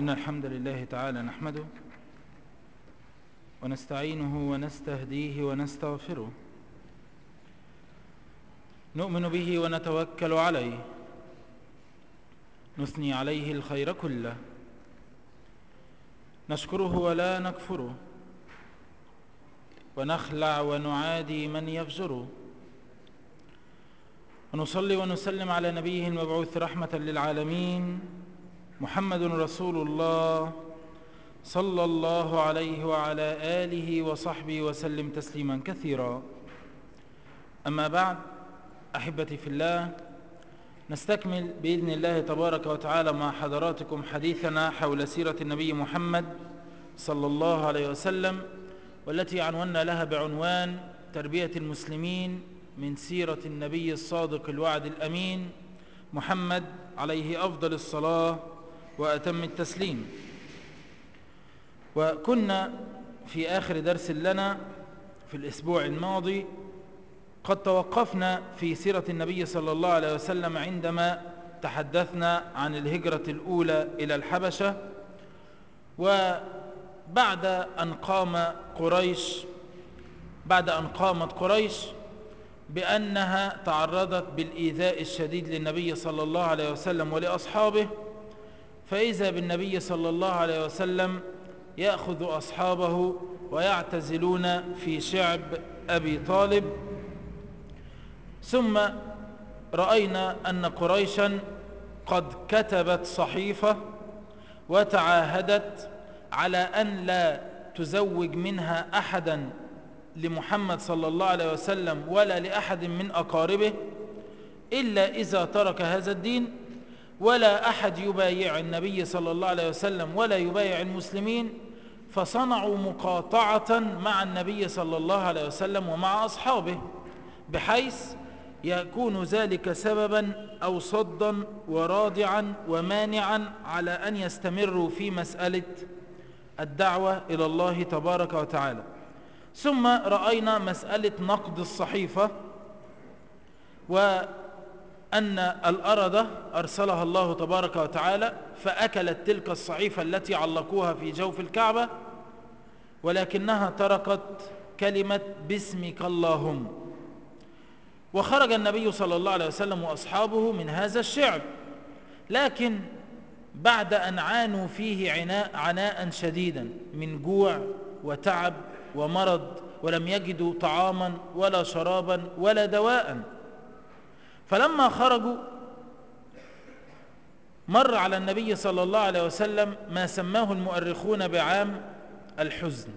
إن الحمد لله تعالى نحمده ونستعينه ونستهديه ونستغفره نؤمن به ونتوكل عليه نثني عليه الخير كله نشكره ولا نكفره ونخلع ونعادي من يفجره ونصلي ونسلم على نبيه المبعوث رحمة للعالمين محمد رسول الله صلى الله عليه وعلى آله وصحبه وسلم تسليما كثيرا أما بعد أحبتي في الله نستكمل بإذن الله تبارك وتعالى مع حضراتكم حديثنا حول سيرة النبي محمد صلى الله عليه وسلم والتي عنونا لها بعنوان تربية المسلمين من سيرة النبي الصادق الوعد الأمين محمد عليه أفضل الصلاة وأتم التسليم وكنا في آخر درس لنا في الأسبوع الماضي قد توقفنا في سيرة النبي صلى الله عليه وسلم عندما تحدثنا عن الهجرة الأولى إلى الحبشة وبعد أن قام قريش بعد أن قامت قريش بأنها تعرضت بالإيذاء الشديد للنبي صلى الله عليه وسلم ولأصحابه فإذا بالنبي صلى الله عليه وسلم يأخذ أصحابه ويعتزلون في شعب أبي طالب ثم رأينا أن قريشا قد كتبت صحيفة وتعاهدت على أن لا تزوج منها أحدا لمحمد صلى الله عليه وسلم ولا لأحد من أقاربه إلا إذا ترك هذا الدين ولا أحد يبايع النبي صلى الله عليه وسلم ولا يبايع المسلمين فصنعوا مقاطعة مع النبي صلى الله عليه وسلم ومع أصحابه بحيث يكون ذلك سببا أو صدا ورادعا ومانعا على أن يستمروا في مسألة الدعوة إلى الله تبارك وتعالى ثم رأينا مسألة نقد الصحيفة وأن الأردة أرسلها الله تبارك وتعالى فأكلت تلك الصحيفة التي علقوها في جوف الكعبة ولكنها تركت كلمة باسمك اللهم وخرج النبي صلى الله عليه وسلم وأصحابه من هذا الشعب لكن بعد أن عانوا فيه عناء, عناء شديدا من جوع وتعب ومرض ولم يجدوا طعاما ولا شرابا ولا دواء فلما خرجوا مر على النبي صلى الله عليه وسلم ما سماه المؤرخون بعام الحزن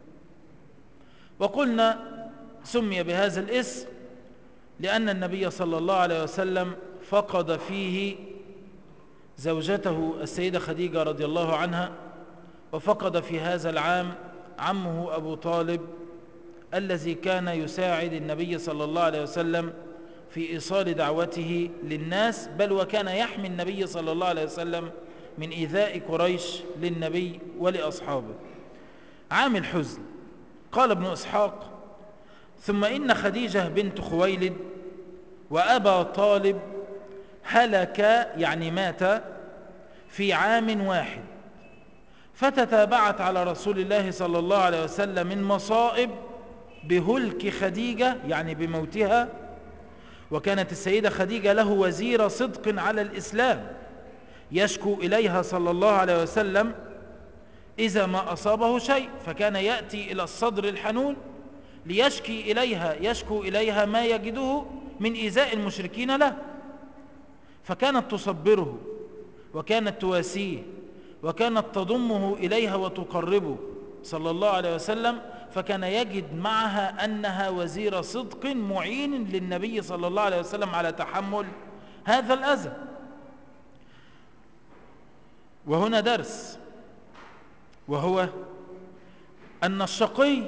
وقلنا سمي بهذا الاسم لأن النبي صلى الله عليه وسلم فقد فيه زوجته السيدة خديجة رضي الله عنها وفقد في هذا العام عمه أبو طالب الذي كان يساعد النبي صلى الله عليه وسلم في إيصال دعوته للناس بل وكان يحمي النبي صلى الله عليه وسلم من إيذاء قريش للنبي ولأصحابه عام الحزن قال ابن إسحاق ثم إن خديجة بنت خويلد وأبا طالب هلك يعني مات في عام واحد فتتابعت على رسول الله صلى الله عليه وسلم من مصائب بهلك خديجة يعني بموتها وكانت السيدة خديجة له وزير صدق على الإسلام يشكو إليها صلى الله عليه وسلم إذا ما أصابه شيء فكان يأتي إلى الصدر الحنون ليشكي إليها يشكو إليها ما يجده من إيذاء المشركين له فكانت تصبره وكانت تواسيه وكانت تضمه إليها وتقربه صلى الله عليه وسلم فكان يجد معها أنها وزير صدق معين للنبي صلى الله عليه وسلم على تحمل هذا الأذى وهنا درس وهو أن الشقي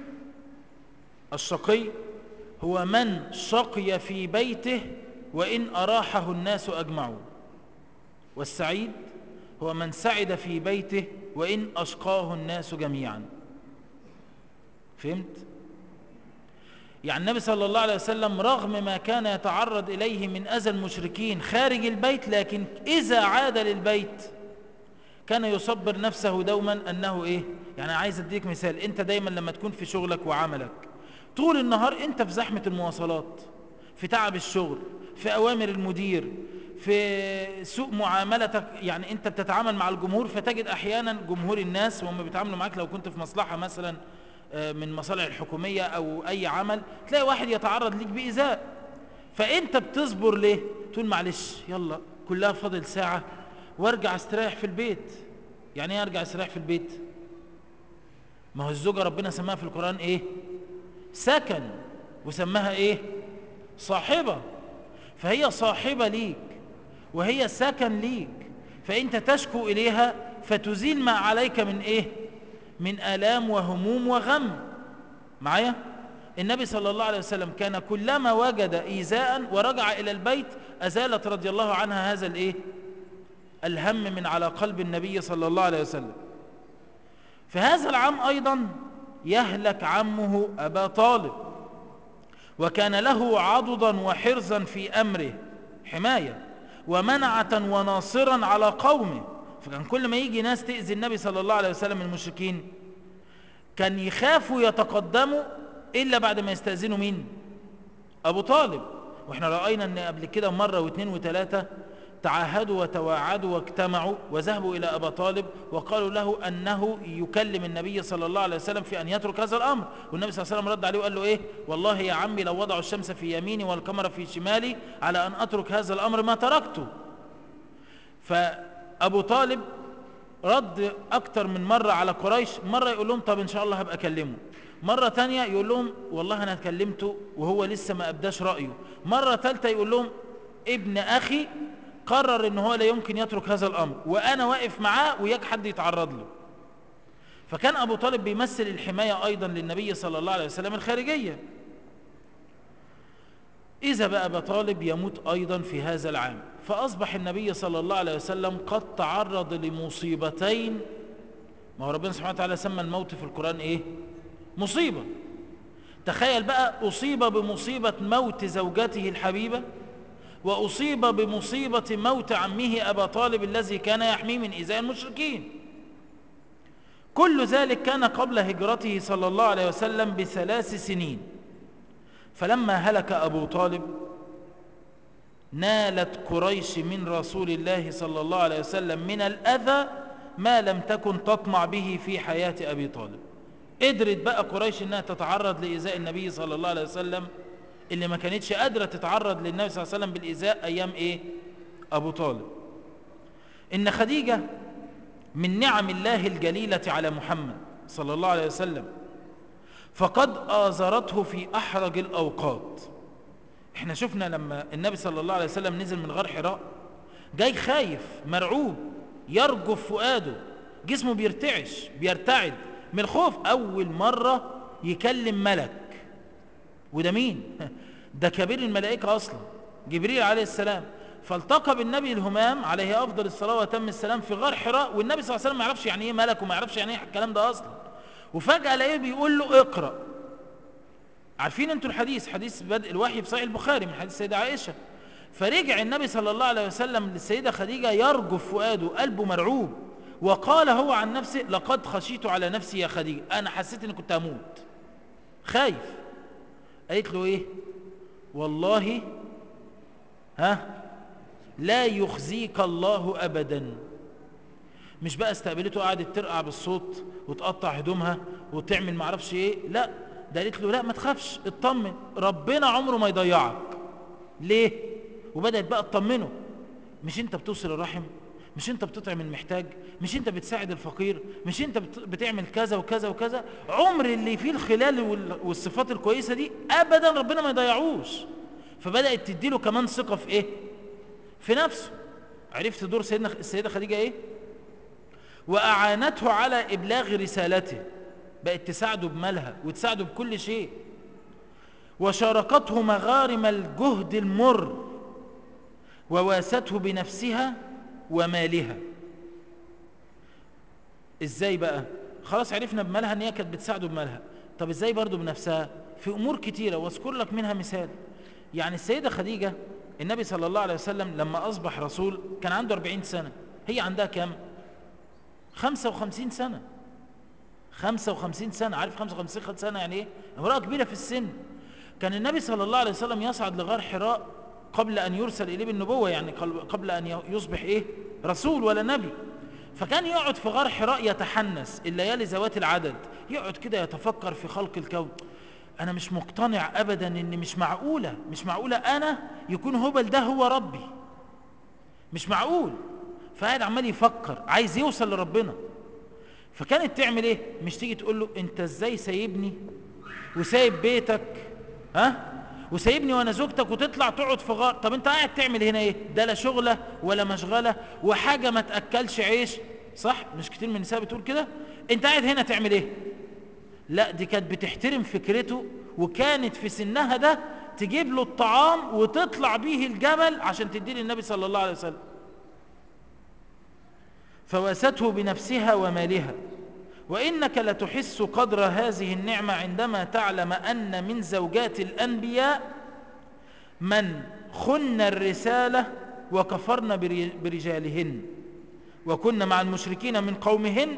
الشقي هو من شقي في بيته وإن أراحه الناس أجمعون والسعيد هو من سعد في بيته وإن أشقاه الناس جميعا فهمت؟ يعني النبي صلى الله عليه وسلم رغم ما كان يتعرض إليه من أذى المشركين خارج البيت لكن إذا عاد للبيت كان يصبر نفسه دوما أنه إيه يعني عايز أديك مثال أنت دايما لما تكون في شغلك وعملك طول النهار أنت في زحمة المواصلات في تعب الشغل في أوامر المدير في سوء معاملتك يعني أنت بتتعامل مع الجمهور فتجد أحيانا جمهور الناس وهم بيتعاملوا معاك لو كنت في مصلحة مثلا من مصالح الحكومية أو أي عمل تلاقي واحد يتعرض ليك بإيذاء فأنت بتصبر ليه تقول معلش يلا كلها فاضل ساعة وارجع استريح في البيت يعني ايه ارجع استريح في البيت ما هو الزوجة ربنا سماها في القرآن ايه سكن وسماها ايه صاحبة فهي صاحبة ليك وهي سكن ليك فانت تشكو اليها فتزيل ما عليك من ايه من آلام وهموم وغم معايا النبي صلى الله عليه وسلم كان كلما وجد إيذاء ورجع إلى البيت أزالت رضي الله عنها هذا الإيه الهم من على قلب النبي صلى الله عليه وسلم في هذا العام أيضا يهلك عمه أبا طالب وكان له عضدا وحرزا في أمره حماية ومنعة وناصرا على قومه فكان كل ما يجي ناس تأذي النبي صلى الله عليه وسلم المشركين كان يخافوا يتقدموا إلا بعد ما يستأذنوا مين أبو طالب وإحنا رأينا أن قبل كده مرة واثنين وثلاثة تعاهدوا وتواعدوا واجتمعوا وذهبوا إلى أبا طالب وقالوا له أنه يكلم النبي صلى الله عليه وسلم في أن يترك هذا الأمر والنبي صلى الله عليه وسلم رد عليه وقال له إيه والله يا عمي لو وضعوا الشمس في يميني والقمر في شمالي على أن أترك هذا الأمر ما تركته فأبو طالب رد أكتر من مرة على قريش مرة يقول لهم طب إن شاء الله هبقى أكلمه مرة تانية يقول لهم والله أنا كلمته وهو لسه ما أبداش رأيه مرة ثالثة يقول لهم ابن أخي قرر ان هو لا يمكن يترك هذا الامر وانا واقف معاه وياك حد يتعرض له فكان ابو طالب بيمثل الحماية ايضا للنبي صلى الله عليه وسلم الخارجية اذا بقى ابا طالب يموت ايضا في هذا العام فاصبح النبي صلى الله عليه وسلم قد تعرض لمصيبتين ما هو ربنا سبحانه وتعالى سمى الموت في القرآن ايه مصيبة تخيل بقى اصيب بمصيبة موت زوجته الحبيبة وأصيب بمصيبة موت عمه أبا طالب الذي كان يحميه من إيذاء المشركين كل ذلك كان قبل هجرته صلى الله عليه وسلم بثلاث سنين فلما هلك أبو طالب نالت قريش من رسول الله صلى الله عليه وسلم من الأذى ما لم تكن تطمع به في حياة أبي طالب قدرت بقى قريش أنها تتعرض لإيذاء النبي صلى الله عليه وسلم اللي ما كانتش قادرة تتعرض للنبي صلى الله عليه وسلم بالإيذاء أيام إيه أبو طالب إن خديجة من نعم الله الجليلة على محمد صلى الله عليه وسلم فقد آزرته في أحرج الأوقات احنا شفنا لما النبي صلى الله عليه وسلم نزل من غار حراء جاي خايف مرعوب يرجف فؤاده جسمه بيرتعش بيرتعد من الخوف أول مرة يكلم ملك وده مين ده كبير الملائكة أصلا جبريل عليه السلام فالتقى بالنبي الهمام عليه أفضل الصلاة وتم السلام في غار حراء والنبي صلى الله عليه وسلم ما يعرفش يعني إيه ملك وما يعرفش يعني إيه الكلام ده أصلا وفجأة لقيه بيقول له اقرأ عارفين انتوا الحديث حديث بدء الوحي في صحيح البخاري من حديث السيدة عائشة فرجع النبي صلى الله عليه وسلم للسيدة خديجة يرجف فؤاده قلبه مرعوب وقال هو عن نفسه لقد خشيت على نفسي يا خديجة أنا حسيت أني كنت هموت خايف قالت له إيه والله ها لا يخزيك الله أبدا مش بقى استقبلته قعدت ترقع بالصوت وتقطع هدومها وتعمل معرفش ايه لا ده قالت له لا ما تخافش اطمن ربنا عمره ما يضيعك ليه وبدأت بقى تطمنه مش انت بتوصل الرحم مش انت بتطعم المحتاج مش انت بتساعد الفقير مش انت بتعمل كذا وكذا وكذا عمر اللي فيه الخلال والصفات الكويسة دي ابدا ربنا ما يضيعوش فبدأت تديله كمان ثقة في ايه في نفسه عرفت دور سيدنا السيدة خديجة ايه وأعانته على إبلاغ رسالته بقت تساعده بمالها وتساعده بكل شيء وشاركته مغارم الجهد المر وواسته بنفسها ومالها ازاي بقى خلاص عرفنا بمالها ان هي كانت بتساعده بمالها طب ازاي برضه بنفسها في امور كتيرة واذكر لك منها مثال يعني السيدة خديجة النبي صلى الله عليه وسلم لما اصبح رسول كان عنده 40 سنة هي عندها كام 55 سنة 55 سنة عارف 55 سنة يعني ايه امرأة كبيرة في السن كان النبي صلى الله عليه وسلم يصعد لغار حراء قبل أن يرسل إليه بالنبوة يعني قبل أن يصبح إيه رسول ولا نبي فكان يقعد في غار حراء يتحنس الليالي ذوات العدد يقعد كده يتفكر في خلق الكون أنا مش مقتنع أبدا إن مش معقولة مش معقولة أنا يكون هبل ده هو ربي مش معقول فقاعد عمال يفكر عايز يوصل لربنا فكانت تعمل ايه مش تيجي تقول له انت ازاي سايبني وسايب بيتك ها وسايبني وانا زوجتك وتطلع تقعد في غار طب انت قاعد تعمل هنا ايه ده لا شغله ولا مشغله وحاجه ما تاكلش عيش صح مش كتير من النساء بتقول كده انت قاعد هنا تعمل ايه لا دي كانت بتحترم فكرته وكانت في سنها ده تجيب له الطعام وتطلع بيه الجبل عشان تديه للنبي صلى الله عليه وسلم فواسته بنفسها ومالها وإنك لتحس قدر هذه النعمة عندما تعلم أن من زوجات الأنبياء من خن الرسالة وكفرن برجالهن وكن مع المشركين من قومهن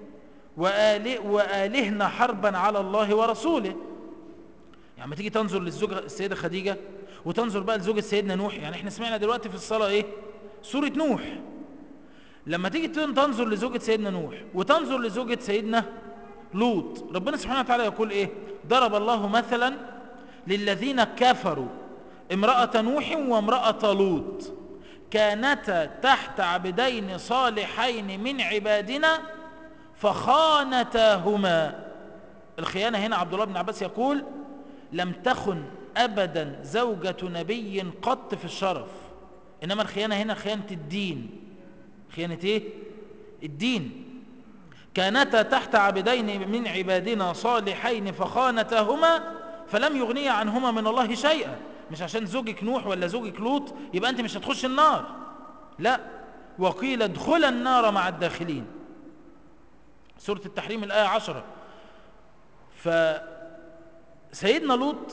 وآلهن حربا على الله ورسوله يعني ما تيجي تنظر للزوجة السيدة خديجة وتنظر بقى لزوجة سيدنا نوح يعني احنا سمعنا دلوقتي في الصلاة ايه سورة نوح لما تيجي تنظر لزوجة سيدنا نوح وتنظر لزوجة سيدنا لوط ربنا سبحانه وتعالى يقول ايه ضرب الله مثلا للذين كفروا امرأة نوح وامرأة لوط كانتا تحت عبدين صالحين من عبادنا فخانتاهما الخيانة هنا عبد الله بن عباس يقول لم تخن أبدا زوجة نبي قط في الشرف إنما الخيانة هنا خيانة الدين خيانة إيه؟ الدين كانتا تحت عبدين من عبادنا صالحين فخانتاهما فلم يغني عنهما من الله شيئا مش عشان زوجك نوح ولا زوجك لوط يبقى أنت مش هتخش النار لا وقيل ادخل النار مع الداخلين سورة التحريم الآية عشرة فسيدنا لوط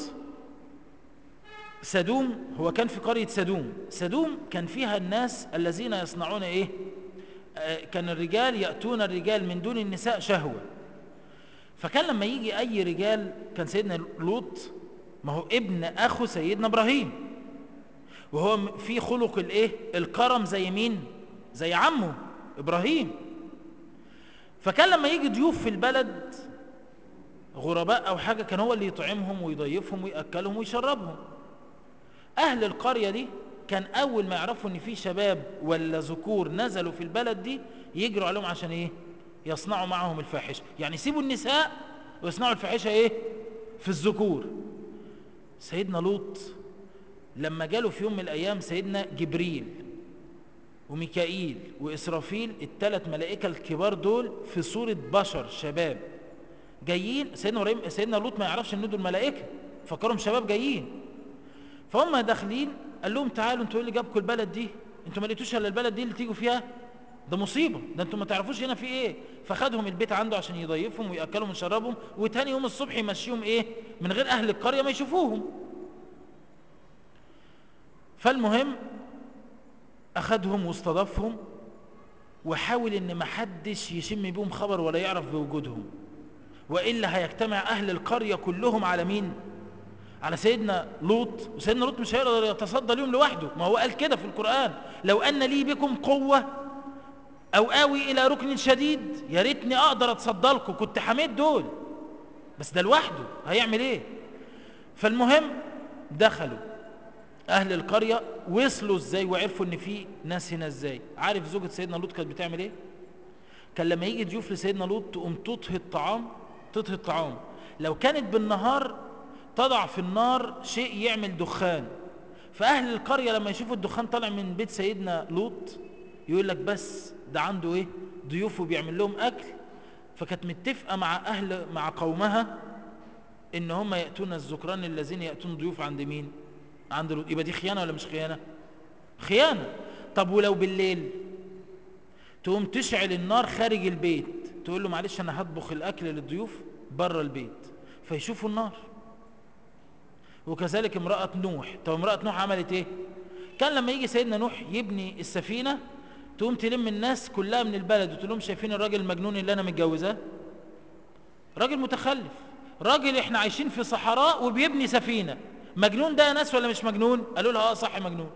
سدوم هو كان في قرية سدوم سدوم كان فيها الناس الذين يصنعون ايه آه كان الرجال يأتون الرجال من دون النساء شهوة فكان لما يجي اي رجال كان سيدنا لوط ما هو ابن اخو سيدنا ابراهيم وهو في خلق الايه الكرم زي مين زي عمه ابراهيم فكان لما يجي ضيوف في البلد غرباء او حاجة كان هو اللي يطعمهم ويضيفهم ويأكلهم ويشربهم اهل القرية دي كان اول ما يعرفوا ان في شباب ولا ذكور نزلوا في البلد دي يجروا عليهم عشان ايه يصنعوا معهم الفاحشة يعني يسيبوا النساء ويصنعوا الفاحشة ايه في الذكور سيدنا لوط لما جاله في يوم من الايام سيدنا جبريل وميكائيل واسرافيل الثلاث ملائكة الكبار دول في صورة بشر شباب جايين سيدنا ابراهيم سيدنا لوط ما يعرفش ان دول ملائكة فكرهم شباب جايين فهم داخلين قال لهم تعالوا انتوا اللي جابكم البلد دي انتوا ما لقيتوش الا البلد دي اللي تيجوا فيها ده مصيبة ده انتوا ما تعرفوش هنا في ايه فخدهم البيت عنده عشان يضيفهم ويأكلهم ويشربهم وتاني يوم الصبح يمشيهم ايه من غير اهل القرية ما يشوفوهم فالمهم اخدهم واستضافهم وحاول ان ما حدش يشم بيهم خبر ولا يعرف بوجودهم وإلا هيجتمع أهل القرية كلهم على مين على سيدنا لوط وسيدنا لوط مش هيقدر يتصدى ليهم لوحده ما هو قال كده في القرآن لو أن لي بكم قوة أو آوي إلى ركن شديد يا ريتني أقدر أتصدى لكم كنت حميت دول بس ده لوحده هيعمل إيه فالمهم دخلوا أهل القرية وصلوا إزاي وعرفوا إن في ناس هنا إزاي عارف زوجة سيدنا لوط كانت بتعمل إيه كان لما يجي ضيوف لسيدنا لوط تقوم تطهي الطعام تطهي الطعام لو كانت بالنهار تضع في النار شيء يعمل دخان فأهل القرية لما يشوفوا الدخان طالع من بيت سيدنا لوط يقول لك بس ده عنده ايه ضيوفه بيعمل لهم أكل فكانت متفقة مع أهل مع قومها إن هم يأتون الذكران الذين يأتون ضيوف عند مين عند لوط يبقى دي خيانة ولا مش خيانة خيانة طب ولو بالليل تقوم تشعل النار خارج البيت تقول له معلش أنا هطبخ الأكل للضيوف بره البيت فيشوفوا النار وكذلك امرأة نوح طب امرأة نوح عملت ايه كان لما يجي سيدنا نوح يبني السفينة تقوم تلم الناس كلها من البلد وتقول لهم شايفين الراجل المجنون اللي انا متجوزاه راجل متخلف راجل احنا عايشين في صحراء وبيبني سفينه مجنون ده يا ناس ولا مش مجنون قالوا لها اه صح مجنون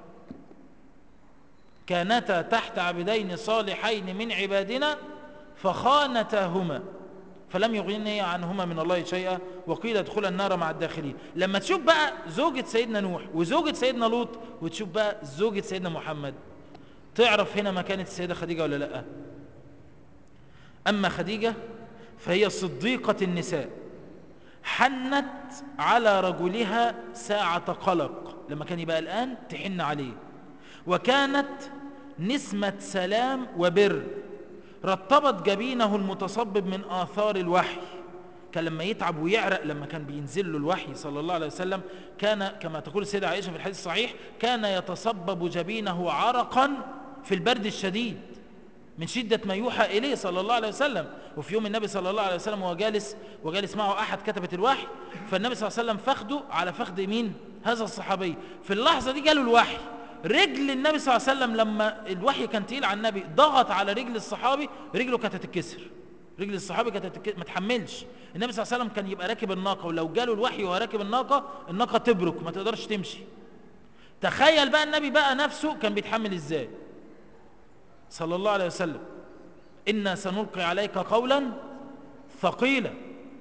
كانتا تحت عبدين صالحين من عبادنا فخانتاهما فلم يغني عنهما من الله شيئا وقيل ادخل النار مع الداخلين لما تشوف بقى زوجة سيدنا نوح وزوجة سيدنا لوط وتشوف بقى زوجة سيدنا محمد تعرف هنا مكانة السيدة خديجة ولا لا أما خديجة فهي صديقة النساء حنت على رجلها ساعة قلق لما كان يبقى الآن تحن عليه وكانت نسمة سلام وبر رطبت جبينه المتصبب من آثار الوحي كان لما يتعب ويعرق لما كان بينزل له الوحي صلى الله عليه وسلم كان كما تقول السيدة عائشة في الحديث الصحيح كان يتصبب جبينه عرقا في البرد الشديد من شدة ما يوحى إليه صلى الله عليه وسلم وفي يوم النبي صلى الله عليه وسلم وهو جالس وجالس معه أحد كتبة الوحي فالنبي صلى الله عليه وسلم فخده على فخذ مين هذا الصحابي في اللحظة دي جاله الوحي رجل النبي صلى الله عليه وسلم لما الوحي كان تقيل على النبي ضغط على رجل الصحابي رجله كانت هتتكسر رجل الصحابي كانت هتتكسر ما تحملش النبي صلى الله عليه وسلم كان يبقى راكب الناقة ولو جاله الوحي وهو راكب الناقة الناقة تبرك ما تقدرش تمشي تخيل بقى النبي بقى نفسه كان بيتحمل ازاي صلى الله عليه وسلم إنا سنلقي عليك قولا ثقيلا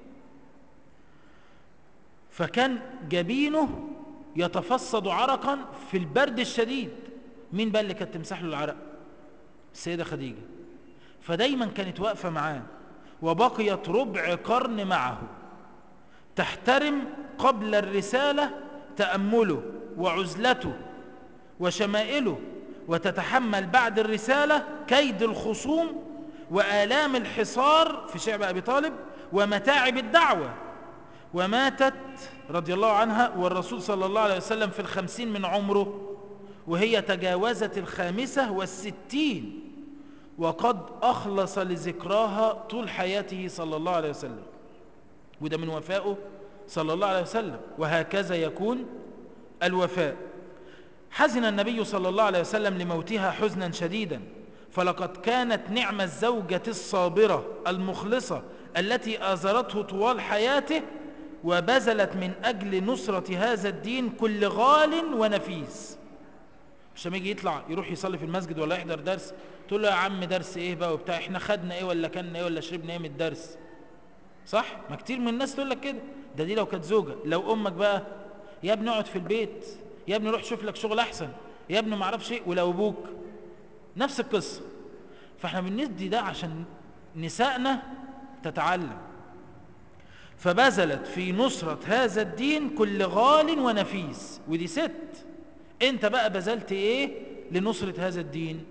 فكان جبينه يتفصد عرقا في البرد الشديد مين بقى اللي كانت تمسح له العرق السيدة خديجة فدايما كانت واقفة معاه وبقيت ربع قرن معه تحترم قبل الرسالة تأمله وعزلته وشمائله وتتحمل بعد الرسالة كيد الخصوم وآلام الحصار في شعب أبي طالب ومتاعب الدعوة وماتت رضي الله عنها والرسول صلى الله عليه وسلم في الخمسين من عمره وهي تجاوزت الخامسة والستين وقد أخلص لذكراها طول حياته صلى الله عليه وسلم وده من وفائه صلى الله عليه وسلم وهكذا يكون الوفاء حزن النبي صلى الله عليه وسلم لموتها حزنا شديدا فلقد كانت نعم الزوجة الصابرة المخلصة التي آزرته طوال حياته وبذلت من أجل نصرة هذا الدين كل غال ونفيس مش لما يجي يطلع يروح يصلي في المسجد ولا يحضر درس تقول له يا عم درس ايه بقى وبتاع احنا خدنا ايه ولا كنا ايه ولا شربنا ايه من الدرس صح ما كتير من الناس تقول لك كده ده دي لو كانت زوجة لو امك بقى يا ابني اقعد في البيت يا ابني روح شوف لك شغل احسن يا ابني ما اعرفش ايه ولو ابوك نفس القصة فاحنا بندي ده عشان نسائنا تتعلم فبذلت في نصرة هذا الدين كل غال ونفيس ودي ست انت بقى بذلت ايه لنصرة هذا الدين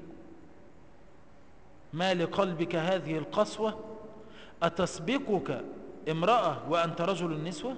ما لقلبك هذه القسوة أتسبقك امرأة وأنت رجل النسوة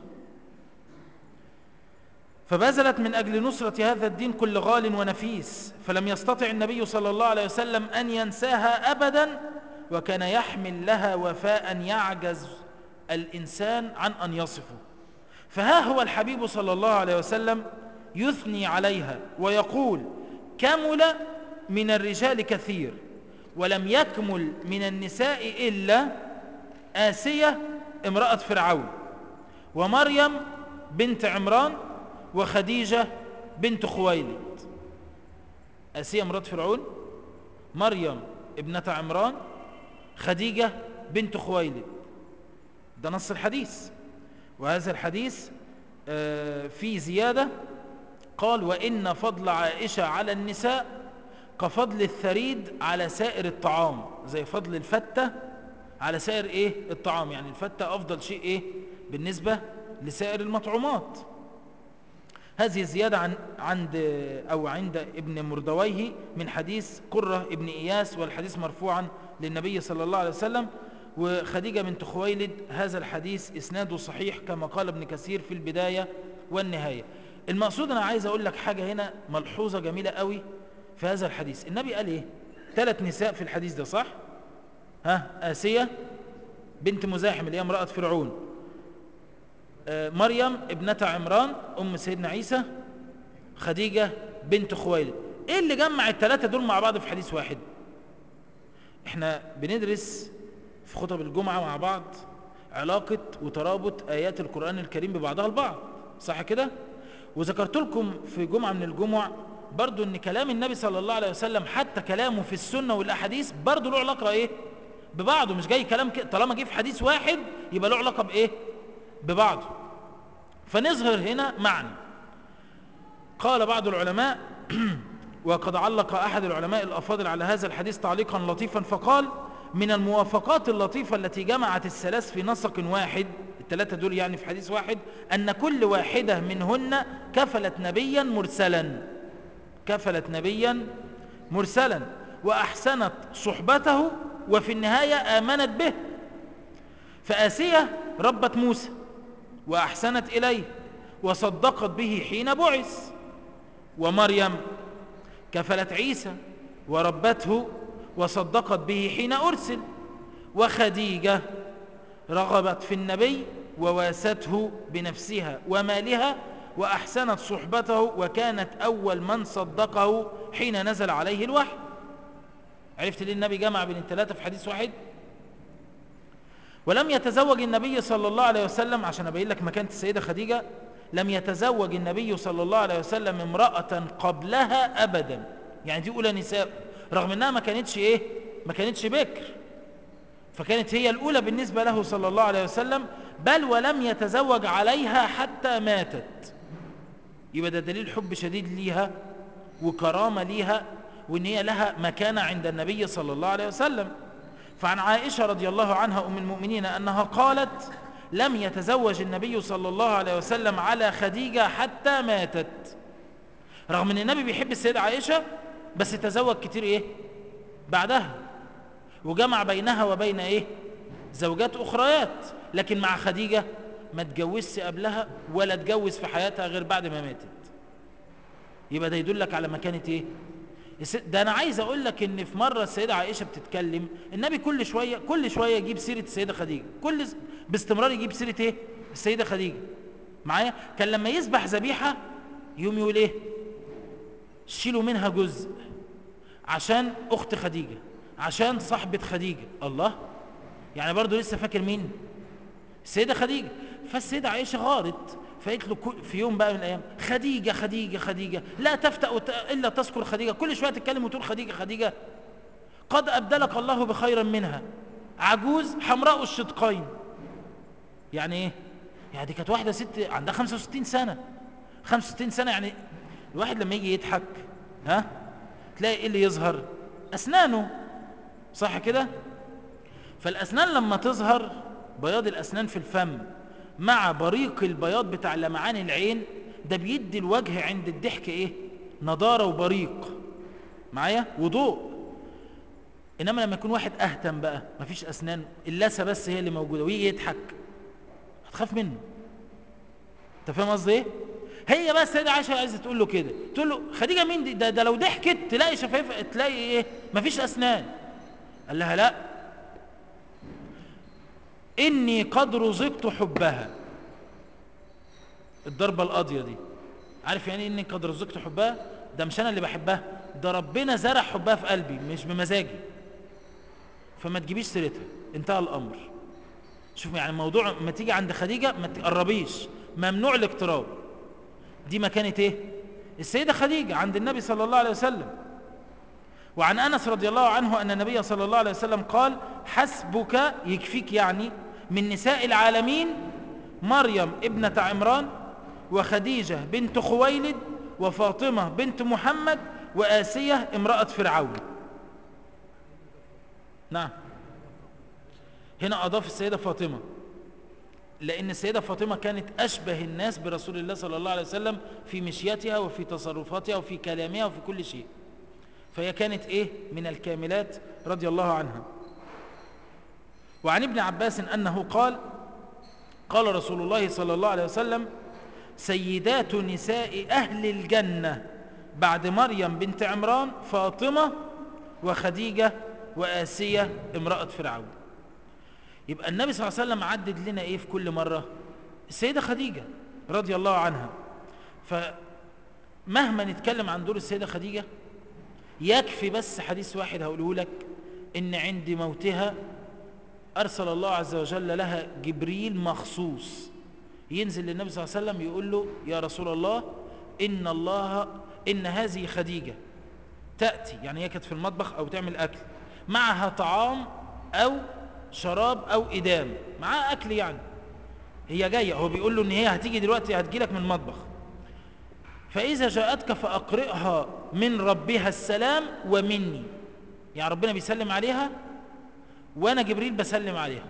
فبذلت من أجل نصرة هذا الدين كل غال ونفيس فلم يستطع النبي صلى الله عليه وسلم أن ينساها أبدا وكان يحمل لها وفاء يعجز الإنسان عن أن يصفه فها هو الحبيب صلى الله عليه وسلم يثني عليها ويقول كمل من الرجال كثير ولم يكمل من النساء إلا آسية امرأة فرعون ومريم بنت عمران وخديجة بنت خويلد آسية امرأة فرعون مريم ابنة عمران خديجة بنت خويلد ده نص الحديث وهذا الحديث فيه زيادة قال وإن فضل عائشة على النساء كفضل الثريد على سائر الطعام زي فضل الفتة على سائر إيه الطعام يعني الفتة أفضل شيء إيه بالنسبة لسائر المطعومات هذه زيادة عن عند أو عند ابن مردويه من حديث قرة ابن إياس والحديث مرفوعا للنبي صلى الله عليه وسلم وخديجة بنت خويلد هذا الحديث إسناده صحيح كما قال ابن كثير في البداية والنهاية المقصود أنا عايز أقول لك حاجة هنا ملحوظة جميلة قوي في هذا الحديث النبي قال إيه ثلاث نساء في الحديث ده صح ها آسية بنت مزاحم اللي هي امرأة فرعون آه مريم ابنة عمران أم سيدنا عيسى خديجة بنت خويلد إيه اللي جمع الثلاثة دول مع بعض في حديث واحد احنا بندرس في خطب الجمعة مع بعض علاقة وترابط آيات القرآن الكريم ببعضها البعض صح كده؟ وذكرت لكم في جمعة من الجمع برضو ان كلام النبي صلى الله عليه وسلم حتى كلامه في السنة والأحاديث برضو له علاقة ايه؟ ببعضه مش جاي كلام كده طالما جه في حديث واحد يبقى له علاقة بايه؟ ببعضه فنظهر هنا معنى قال بعض العلماء وقد علق أحد العلماء الأفاضل على هذا الحديث تعليقا لطيفا فقال من الموافقات اللطيفة التي جمعت الثلاث في نسق واحد الثلاثة دول يعني في حديث واحد أن كل واحدة منهن كفلت نبيا مرسلا كفلت نبيا مرسلا وأحسنت صحبته وفي النهاية آمنت به فآسية ربت موسى وأحسنت إليه وصدقت به حين بعث ومريم كفلت عيسى وربته وصدقت به حين أرسل وخديجة رغبت في النبي وواسته بنفسها ومالها وأحسنت صحبته وكانت أول من صدقه حين نزل عليه الوحي عرفت ليه النبي جمع بين الثلاثة في حديث واحد ولم يتزوج النبي صلى الله عليه وسلم عشان أبين لك مكانة السيدة خديجة لم يتزوج النبي صلى الله عليه وسلم امرأة قبلها أبدا يعني دي أولى نساء رغم أنها ما كانتش إيه ما كانتش بكر فكانت هي الأولى بالنسبة له صلى الله عليه وسلم بل ولم يتزوج عليها حتى ماتت يبقى ده دليل حب شديد ليها وكرامة ليها وان هي لها مكانة عند النبي صلى الله عليه وسلم فعن عائشة رضي الله عنها أم المؤمنين أنها قالت لم يتزوج النبي صلى الله عليه وسلم على خديجة حتى ماتت رغم ان النبي بيحب السيدة عائشة بس تزوج كتير ايه بعدها وجمع بينها وبين ايه زوجات اخريات لكن مع خديجة ما تجوزش قبلها ولا تجوز في حياتها غير بعد ما ماتت يبقى ده يدلك على مكانة ايه ده انا عايز اقول لك ان في مرة السيدة عائشة بتتكلم النبي كل شوية كل شوية يجيب سيرة السيدة خديجة كل باستمرار يجيب سيرة ايه السيدة خديجة معايا كان لما يذبح ذبيحة يوم يقول ايه شيلوا منها جزء عشان اخت خديجة عشان صاحبة خديجة الله يعني برضو لسه فاكر مين السيدة خديجة فالسيدة عائشة غارت فقالت له في يوم بقى من الايام خديجة خديجة خديجة لا تفتأ الا تذكر خديجة كل شوية تتكلم وتقول خديجة خديجة قد ابدلك الله بخيرا منها عجوز حمراء الشدقين يعني ايه يعني دي كانت واحدة ست عندها 65 سنة 65 سنة يعني الواحد لما يجي يضحك ها تلاقي ايه اللي يظهر اسنانه صح كده فالاسنان لما تظهر بياض الاسنان في الفم مع بريق البياض بتاع لمعان العين ده بيدي الوجه عند الضحك ايه نضارة وبريق معايا وضوء انما لما يكون واحد اهتم بقى مفيش اسنان اللثه بس هي اللي موجوده ويجي يضحك هتخاف منه انت فاهم قصدي ايه هي بس السيده عائشه عايزه تقول له كده تقول له خديجه مين دي ده, ده لو ضحكت تلاقي شفايف تلاقي ايه مفيش اسنان قال لها لا اني قد رزقت حبها الضربه القاضيه دي عارف يعني اني قد رزقت حبها ده مش انا اللي بحبها ده ربنا زرع حبها في قلبي مش بمزاجي فما تجيبيش سيرتها انتهى الامر شوف يعني الموضوع ما تيجي عند خديجه ما تقربيش ممنوع الاقتراب دي مكانه ايه السيده خديجه عند النبي صلى الله عليه وسلم وعن انس رضي الله عنه ان النبي صلى الله عليه وسلم قال حسبك يكفيك يعني من نساء العالمين مريم ابنه عمران وخديجه بنت خويلد وفاطمه بنت محمد وآسية امرأة فرعون نعم هنا أضاف السيدة فاطمة لأن السيدة فاطمة كانت أشبه الناس برسول الله صلى الله عليه وسلم في مشيتها وفي تصرفاتها وفي كلامها وفي كل شيء فهي كانت إيه من الكاملات رضي الله عنها وعن ابن عباس أنه قال قال رسول الله صلى الله عليه وسلم سيدات نساء أهل الجنة بعد مريم بنت عمران فاطمة وخديجة وآسية امرأة فرعون يبقى النبي صلى الله عليه وسلم عدد لنا ايه في كل مرة السيدة خديجة رضي الله عنها فمهما نتكلم عن دور السيدة خديجة يكفي بس حديث واحد هقوله لك إن عند موتها أرسل الله عز وجل لها جبريل مخصوص ينزل للنبي صلى الله عليه وسلم يقول له يا رسول الله إن الله إن هذه خديجة تأتي يعني هي كانت في المطبخ أو تعمل أكل معها طعام أو شراب أو إدام معها أكل يعني هي جاية هو بيقول له إن هي هتيجي دلوقتي هتجيلك من المطبخ فإذا جاءتك فأقرئها من ربها السلام ومني يعني ربنا بيسلم عليها وأنا جبريل بسلم عليها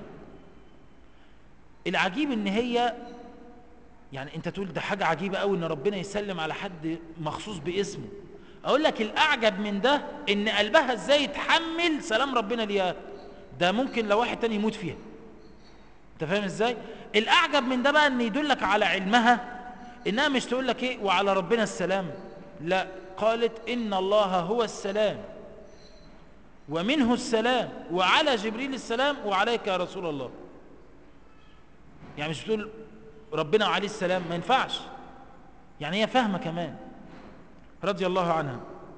العجيب إن هي يعني أنت تقول ده حاجة عجيبة قوي إن ربنا يسلم على حد مخصوص باسمه أقول لك الأعجب من ده إن قلبها إزاي يتحمل سلام ربنا ليها ده ممكن لو واحد تاني يموت فيها أنت فاهم إزاي الأعجب من ده بقى إن يدلك على علمها إنها مش تقول لك إيه وعلى ربنا السلام لا قالت إن الله هو السلام ومنه السلام وعلى جبريل السلام وعليك يا رسول الله يعني مش بتقول ربنا عليه السلام ما ينفعش يعني هي فاهمة كمان رضي الله عنها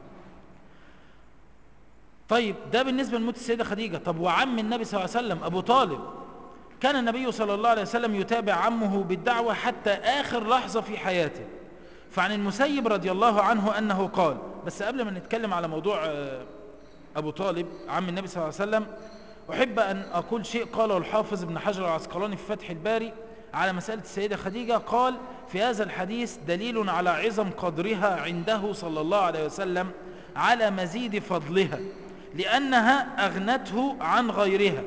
طيب ده بالنسبة لموت السيدة خديجة طب وعم النبي صلى الله عليه وسلم أبو طالب كان النبي صلى الله عليه وسلم يتابع عمه بالدعوة حتى آخر لحظة في حياته فعن المسيب رضي الله عنه أنه قال بس قبل ما نتكلم على موضوع أبو طالب عم النبي صلى الله عليه وسلم أحب أن أقول شيء قاله الحافظ ابن حجر العسقلاني في فتح الباري على مسألة السيدة خديجة قال في هذا الحديث دليل على عظم قدرها عنده صلى الله عليه وسلم على مزيد فضلها لأنها أغنته عن غيرها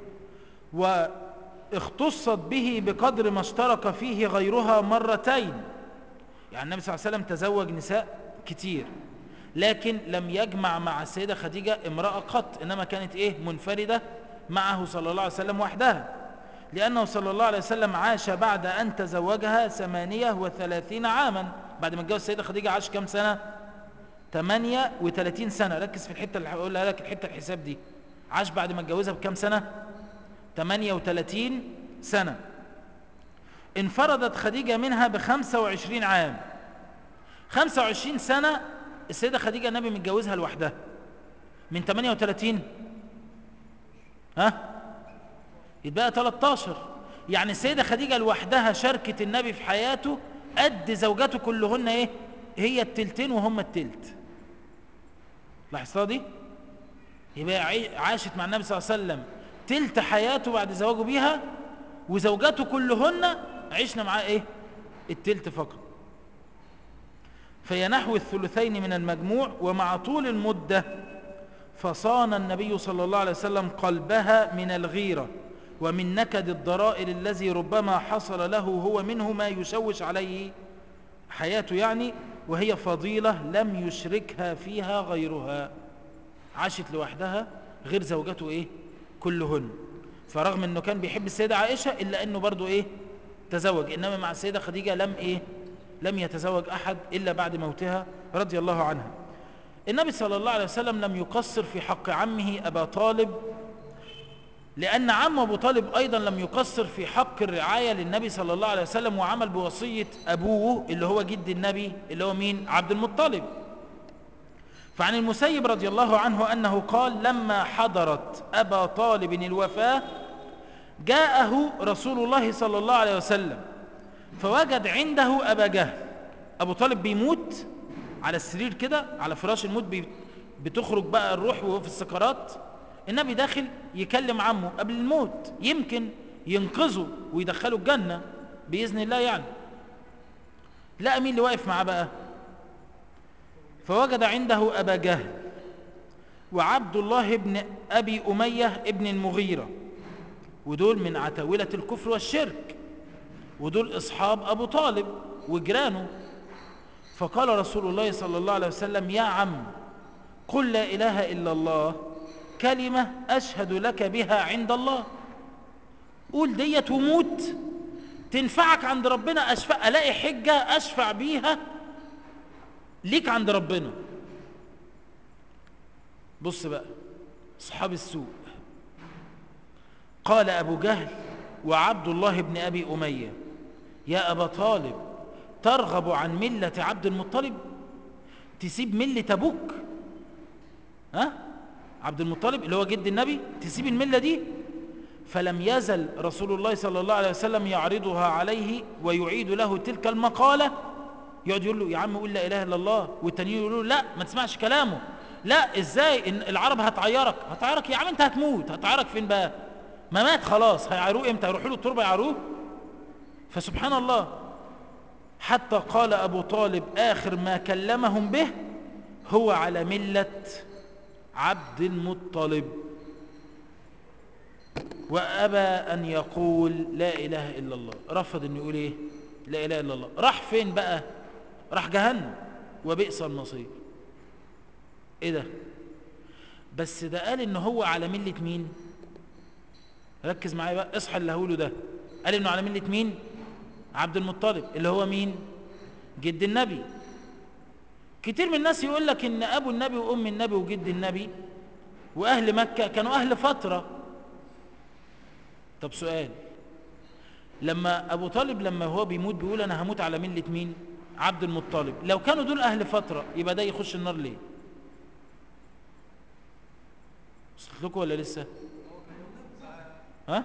واختصت به بقدر ما اشترك فيه غيرها مرتين يعني النبي صلى الله عليه وسلم تزوج نساء كتير لكن لم يجمع مع السيدة خديجة امرأة قط إنما كانت إيه منفردة معه صلى الله عليه وسلم وحدها لأنه صلى الله عليه وسلم عاش بعد أن تزوجها ثمانية وثلاثين عاما بعد ما اتجوز السيدة خديجة عاش كم سنة ثمانية وثلاثين سنة ركز في الحتة اللي هقولها لك الحتة الحساب دي عاش بعد ما اتجوزها بكم سنة ثمانية وثلاثين سنة انفردت خديجة منها بخمسة وعشرين عام خمسة وعشرين سنة السيدة خديجة النبي متجوزها لوحدها من 38 ها يبقى 13 يعني السيدة خديجة لوحدها شاركت النبي في حياته قد زوجاته كلهن ايه هي التلتين وهم التلت لاحظتها دي يبقى عاشت مع النبي صلى الله عليه وسلم تلت حياته بعد زواجه بيها وزوجاته كلهن عشنا معاه ايه التلت فقط فهي نحو الثلثين من المجموع ومع طول المدة فصان النبي صلى الله عليه وسلم قلبها من الغيرة ومن نكد الضرائر الذي ربما حصل له هو منه ما يشوش عليه حياته يعني وهي فضيلة لم يشركها فيها غيرها عاشت لوحدها غير زوجته ايه كلهن فرغم انه كان بيحب السيدة عائشة الا انه برضو ايه تزوج انما مع السيدة خديجة لم ايه لم يتزوج أحد إلا بعد موتها رضي الله عنها النبي صلى الله عليه وسلم لم يقصر في حق عمه أبا طالب لأن عم أبو طالب أيضا لم يقصر في حق الرعاية للنبي صلى الله عليه وسلم وعمل بوصية أبوه اللي هو جد النبي اللي هو مين عبد المطلب فعن المسيب رضي الله عنه أنه قال لما حضرت أبا طالب الوفاة جاءه رسول الله صلى الله عليه وسلم فوجد عنده أبا جهل أبو طالب بيموت على السرير كده على فراش الموت بتخرج بقى الروح وهو في السكرات النبي داخل يكلم عمه قبل الموت يمكن ينقذه ويدخله الجنة بإذن الله يعني لا مين اللي واقف معاه بقى فوجد عنده أبا جهل وعبد الله بن أبي أمية ابن المغيرة ودول من عتاولة الكفر والشرك ودول أصحاب أبو طالب وجيرانه فقال رسول الله صلى الله عليه وسلم يا عم قل لا إله إلا الله كلمة أشهد لك بها عند الله قول ديت وموت تنفعك عند ربنا أشفع ألاقي حجة أشفع بيها ليك عند ربنا بص بقى أصحاب السوء قال أبو جهل وعبد الله بن أبي أمية يا أبا طالب ترغب عن ملة عبد المطلب تسيب ملة أبوك ها عبد المطلب اللي هو جد النبي تسيب الملة دي فلم يزل رسول الله صلى الله عليه وسلم يعرضها عليه ويعيد له تلك المقالة يقعد يقول له يا عم قول لا إله إلا الله والتانيين يقولوا له لا ما تسمعش كلامه لا ازاي إن العرب هتعيرك هتعيرك يا عم انت هتموت هتعيرك فين بقى ما مات خلاص هيعيروه امتى هيروحوا له التربه يعيروه فسبحان الله حتى قال ابو طالب اخر ما كلمهم به هو على مله عبد المطلب وابى ان يقول لا اله الا الله رفض انه يقول ايه لا اله الا الله راح فين بقى راح جهنم وبئس المصير ايه ده بس ده قال ان هو على مله مين ركز معايا بقى اصحى اللي هقوله ده قال انه على مله مين عبد المطلب اللي هو مين جد النبي كتير من الناس يقول لك ان ابو النبي وام النبي وجد النبي واهل مكه كانوا اهل فتره طب سؤال لما ابو طالب لما هو بيموت بيقول انا هموت على مله مين عبد المطلب لو كانوا دول اهل فتره يبقى ده يخش النار ليه وصلت لكم ولا لسه ها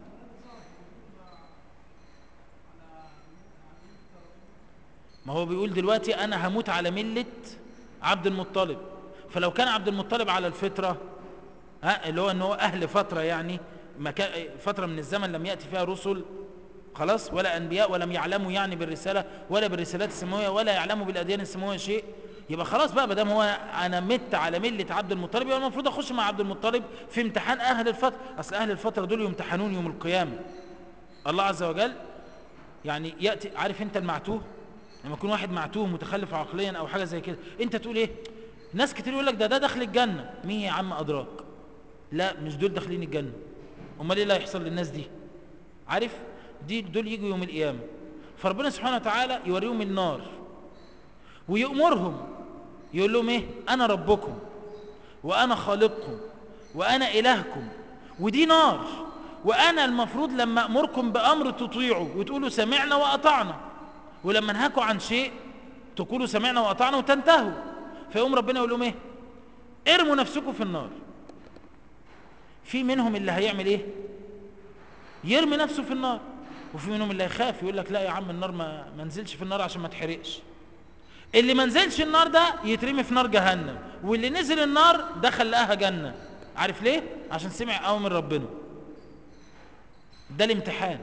ما هو بيقول دلوقتي انا هموت على ملة عبد المطلب فلو كان عبد المطلب على الفطرة ها اللي هو ان هو اهل فترة يعني مكان فترة من الزمن لم يأتي فيها رسل خلاص ولا انبياء ولم يعلموا يعني بالرسالة ولا بالرسالات السماوية ولا يعلموا بالاديان السماوية شيء يبقى خلاص بقى بدام هو انا مت على مله عبد المطلب يبقى المفروض اخش مع عبد المطلب في امتحان اهل الفتره اصل اهل الفتره دول يمتحنون يوم القيامه الله عز وجل يعني ياتي عارف انت المعتوه لما يكون واحد معتوه متخلف عقليا او حاجه زي كده انت تقول ايه ناس كتير يقول لك ده ده داخل الجنه مين يا عم ادراك لا مش دول داخلين الجنه امال ايه اللي هيحصل للناس دي عارف دي دول يجوا يوم القيامه فربنا سبحانه وتعالى يوريهم النار ويأمرهم يقول لهم ايه انا ربكم وانا خالقكم وانا الهكم ودي نار وانا المفروض لما امركم بامر تطيعوا وتقولوا سمعنا واطعنا ولما انهاكوا عن شيء تقولوا سمعنا واطعنا وتنتهوا فيقوم ربنا يقول لهم ايه ارموا نفسكم في النار في منهم اللي هيعمل ايه يرمي نفسه في النار وفي منهم اللي هيخاف يقول لك لا يا عم النار ما منزلش في النار عشان ما تحرقش اللي ما نزلش النار ده يترمي في نار جهنم واللي نزل النار دخل لقاها جنة عارف ليه عشان سمع اوامر ربنا ده الامتحان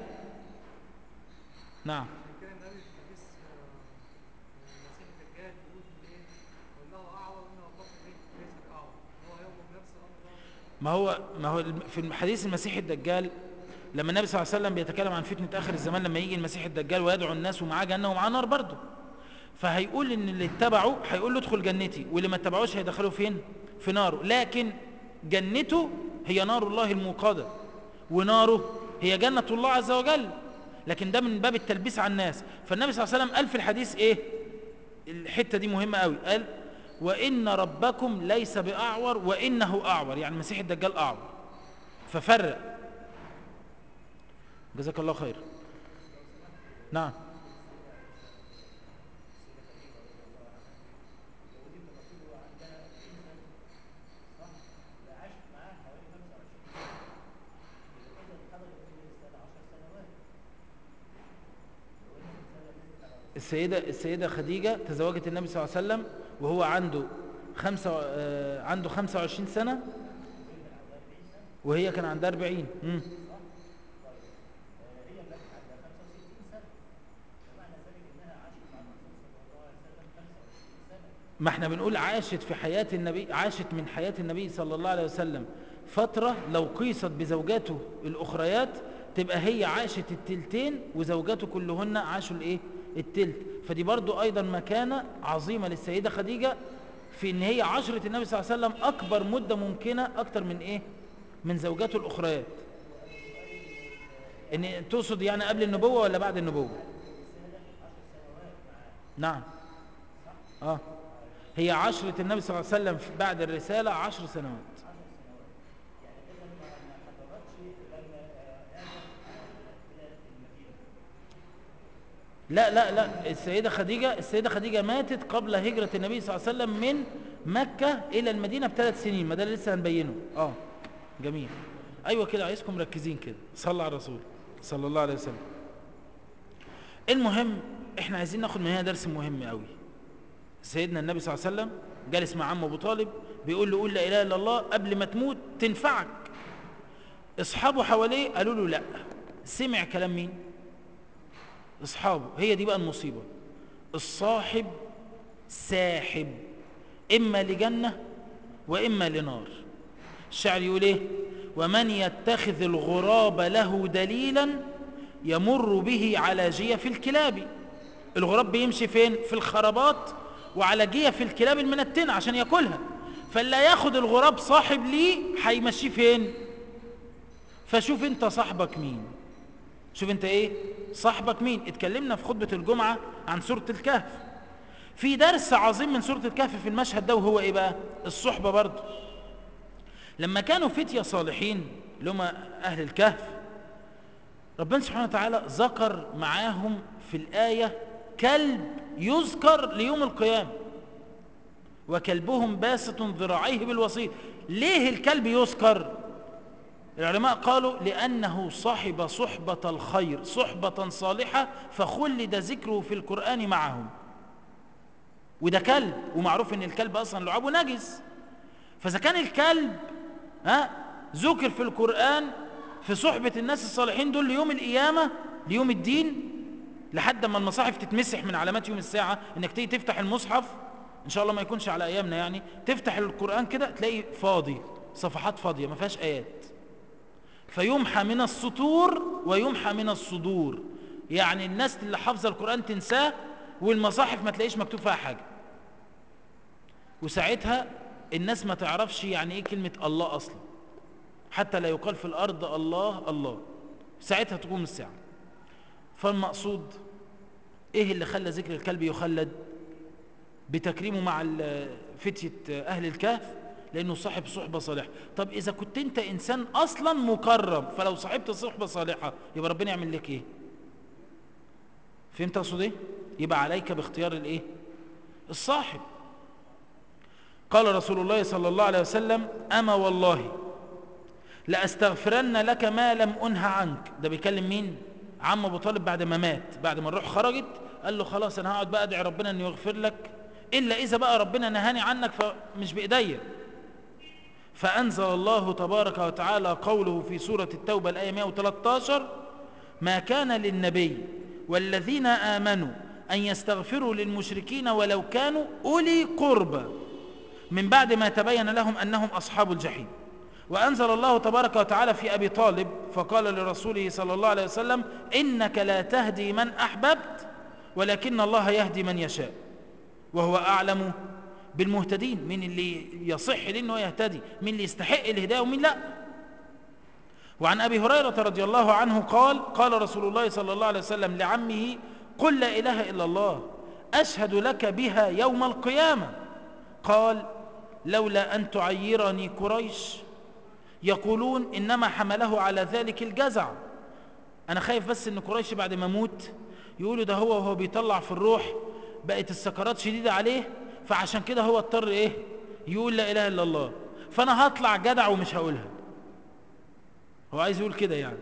نعم كان النبي في حديث المسيح الدجال بيقول ايه والله اعور انه بطن ايه ليس اعور هو يوم نفس الامر ما هو ما هو في الحديث المسيح الدجال لما النبي صلى الله عليه وسلم بيتكلم عن فتنة آخر الزمان لما يجي المسيح الدجال ويدعو الناس ومعاه جنة ومعاه نار برضه فهيقول ان اللي اتبعوا هيقول له ادخل جنتي واللي ما اتبعوش هيدخلوا فين في ناره لكن جنته هي نار الله الموقدة وناره هي جنة الله عز وجل لكن ده من باب التلبيس على الناس فالنبي صلى الله عليه وسلم قال في الحديث ايه الحتة دي مهمة قوي قال وإن ربكم ليس بأعور وإنه أعور يعني المسيح الدجال أعور ففرق جزاك الله خير نعم السيدة السيدة خديجة تزوجت النبي صلى الله عليه وسلم وهو عنده خمسة آه، عنده 25 سنة وهي كان عندها 40 مم. ما احنا بنقول عاشت في حياة النبي عاشت من حياة النبي صلى الله عليه وسلم فترة لو قيست بزوجاته الأخريات تبقى هي عاشت التلتين وزوجاته كلهن عاشوا الايه التلت فدي برضو أيضا مكانة عظيمة للسيدة خديجة في ان هي عشرة النبي صلى الله عليه وسلم أكبر مدة ممكنة أكتر من ايه من زوجاته الأخريات ان تقصد يعني قبل النبوة ولا بعد النبوة نعم اه هي عشرة النبي صلى الله عليه وسلم بعد الرسالة عشر سنوات لا لا لا السيدة خديجة السيدة خديجة ماتت قبل هجرة النبي صلى الله عليه وسلم من مكة إلى المدينة بثلاث سنين ما ده اللي لسه هنبينه اه جميل أيوة كده عايزكم مركزين كده صلى على الرسول صلى الله عليه وسلم المهم احنا عايزين ناخد من هنا درس مهم قوي سيدنا النبي صلى الله عليه وسلم جالس مع عمه ابو طالب بيقول له قول لا اله الا الله قبل ما تموت تنفعك اصحابه حواليه قالوا له لا سمع كلام مين اصحابه هي دي بقى المصيبه الصاحب ساحب اما لجنه واما لنار الشعر يقول ايه ومن يتخذ الغراب له دليلا يمر به على جيف الكلاب الغراب بيمشي فين في الخرابات وعلى جيف الكلاب المنتنة عشان ياكلها فاللي ياخد الغراب صاحب ليه هيمشيه فين فشوف انت صاحبك مين شوف انت ايه صاحبك مين اتكلمنا في خطبة الجمعة عن سورة الكهف في درس عظيم من سورة الكهف في المشهد ده وهو ايه بقى الصحبة برضو لما كانوا فتية صالحين اللي هم اهل الكهف ربنا سبحانه وتعالى ذكر معاهم في الآية كلب يذكر ليوم القيامة وكلبهم باسط ذراعيه بالوسيط ليه الكلب يذكر العلماء قالوا لأنه صاحب صحبة الخير صحبة صالحة فخلد ذكره في القرآن معهم وده كلب ومعروف ان الكلب اصلا لعابه نجس فاذا كان الكلب ها ذكر في القرآن في صحبة الناس الصالحين دول ليوم القيامة ليوم الدين لحد ما المصاحف تتمسح من علامات يوم الساعة انك تيجي تفتح المصحف ان شاء الله ما يكونش على ايامنا يعني تفتح القرآن كده تلاقي فاضي صفحات فاضية ما فيهاش ايات فيمحى من السطور ويمحى من الصدور يعني الناس اللي حافظه القرآن تنساه والمصاحف ما تلاقيش مكتوب فيها حاجة وساعتها الناس ما تعرفش يعني ايه كلمة الله اصلا حتى لا يقال في الارض الله الله ساعتها تقوم الساعة فالمقصود ايه اللي خلى ذكر الكلب يخلد بتكريمه مع فتية اهل الكهف لانه صاحب صحبة صالحة طب اذا كنت انت انسان اصلا مكرم فلو صاحبت صحبة صالحة يبقى ربنا يعمل لك ايه فهمت اقصد ايه يبقى عليك باختيار الايه الصاحب قال رسول الله صلى الله عليه وسلم اما والله لاستغفرن لك ما لم انه عنك ده بيكلم مين عم ابو طالب بعد ما مات بعد ما الروح خرجت قال له خلاص انا هقعد بقى ادعي ربنا انه يغفر لك الا اذا بقى ربنا نهاني عنك فمش بايديا فانزل الله تبارك وتعالى قوله في سوره التوبه الايه 113 ما كان للنبي والذين امنوا ان يستغفروا للمشركين ولو كانوا اولي قربى من بعد ما تبين لهم انهم اصحاب الجحيم وأنزل الله تبارك وتعالى في أبي طالب فقال لرسوله صلى الله عليه وسلم إنك لا تهدي من أحببت ولكن الله يهدي من يشاء وهو أعلم بالمهتدين من اللي يصح لأنه يهتدي من اللي يستحق الهداية ومن لا وعن أبي هريرة رضي الله عنه قال قال رسول الله صلى الله عليه وسلم لعمه قل لا إله إلا الله أشهد لك بها يوم القيامة قال لولا أن تعيرني قريش يقولون إنما حمله على ذلك الجزع أنا خايف بس إن قريش بعد ما موت يقولوا ده هو وهو بيطلع في الروح بقت السكرات شديدة عليه فعشان كده هو اضطر إيه يقول لا إله إلا الله فأنا هطلع جدع ومش هقولها هو عايز يقول كده يعني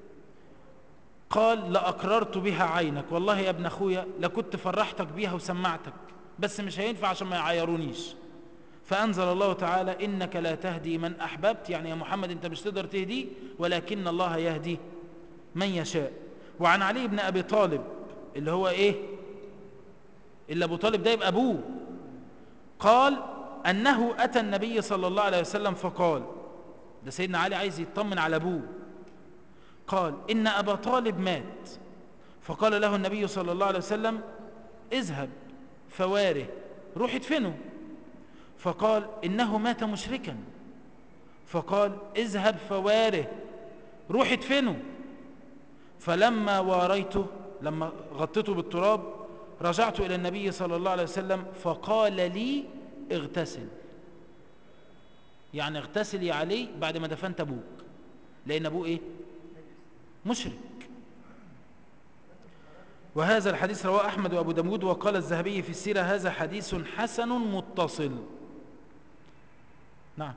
قال لأقررت بها عينك والله يا ابن أخويا لكنت فرحتك بيها وسمعتك بس مش هينفع عشان ما يعايرونيش فأنزل الله تعالى إنك لا تهدي من أحببت يعني يا محمد أنت مش تقدر تهدي ولكن الله يهدي من يشاء وعن علي بن أبي طالب اللي هو إيه اللي أبو طالب ده يبقى أبوه قال أنه أتى النبي صلى الله عليه وسلم فقال ده سيدنا علي عايز يطمن على أبوه قال إن أبا طالب مات فقال له النبي صلى الله عليه وسلم اذهب فواره روح ادفنه فقال إنه مات مشركا فقال اذهب فواره روح ادفنه فلما واريته لما غطيته بالتراب رجعت إلى النبي صلى الله عليه وسلم فقال لي اغتسل يعني اغتسلي عليه بعد ما دفنت أبوك لأن أبوه إيه مشرك وهذا الحديث رواه أحمد وأبو داود وقال الذهبي في السيرة هذا حديث حسن متصل نعم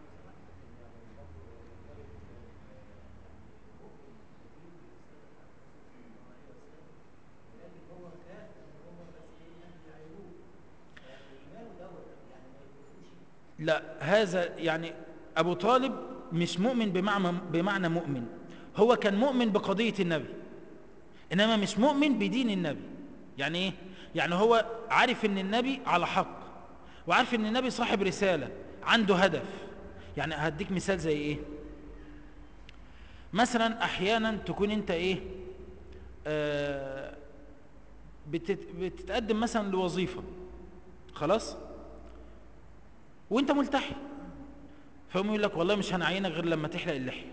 لا هذا يعني أبو طالب مش مؤمن بمعنى, بمعنى مؤمن هو كان مؤمن بقضية النبي إنما مش مؤمن بدين النبي يعني إيه؟ يعني هو عارف إن النبي على حق وعارف إن النبي صاحب رسالة عنده هدف يعني هديك مثال زي إيه مثلا أحيانا تكون أنت إيه آه بتت بتتقدم مثلا لوظيفة خلاص وانت ملتحي فهم يقول لك والله مش هنعينك غير لما تحلق اللحيه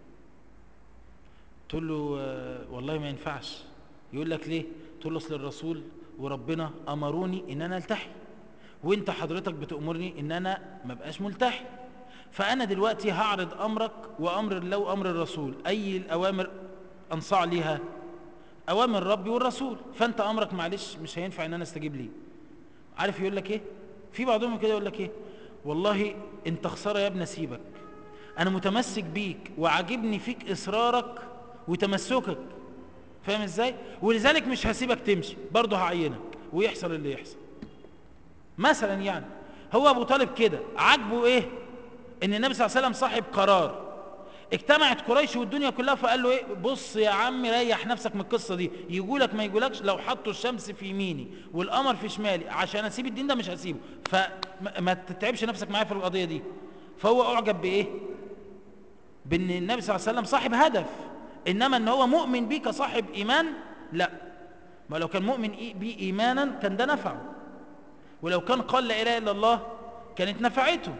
تقول له آه والله ما ينفعش يقول لك ليه تقول له اصل الرسول وربنا امروني ان انا التحي وانت حضرتك بتامرني ان انا ما بقاش ملتحي فانا دلوقتي هعرض امرك وامر الله وامر الرسول اي الاوامر انصاع ليها اوامر ربي والرسول فانت امرك معلش مش هينفع ان انا استجيب ليه عارف يقول لك ايه في بعضهم كده يقول لك ايه والله انت خساره يا ابني سيبك انا متمسك بيك وعاجبني فيك اصرارك وتمسكك فاهم ازاي ولذلك مش هسيبك تمشي برضه هعينك ويحصل اللي يحصل مثلا يعني هو ابو طالب كده عاجبه ايه ان النبي صلى الله عليه وسلم صاحب قرار اجتمعت قريش والدنيا كلها فقال له ايه بص يا عم ريح نفسك من القصه دي يقولك ما يقولكش لو حطوا الشمس في يميني والقمر في شمالي عشان اسيب الدين ده مش هسيبه فما تتعبش نفسك معايا في القضيه دي فهو اعجب بايه بان النبي صلى الله عليه وسلم صاحب هدف انما ان هو مؤمن بيه كصاحب ايمان لا ما لو كان مؤمن بيه ايمانا كان ده نفعه ولو كان قال لا اله الا الله كانت نفعته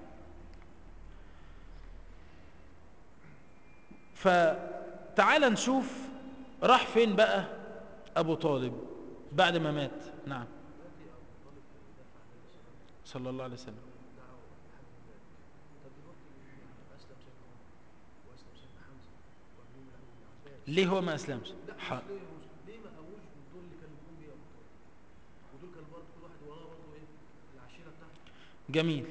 فتعال نشوف راح فين بقى ابو طالب بعد ما مات نعم صلى الله عليه وسلم ليه هو ما اسلمش ح... ليه ما قاموش بالدور اللي كان بيقوم بيه ابو طالب ودول كان برضه كل واحد وراه برضه ايه العشيره بتاعته جميل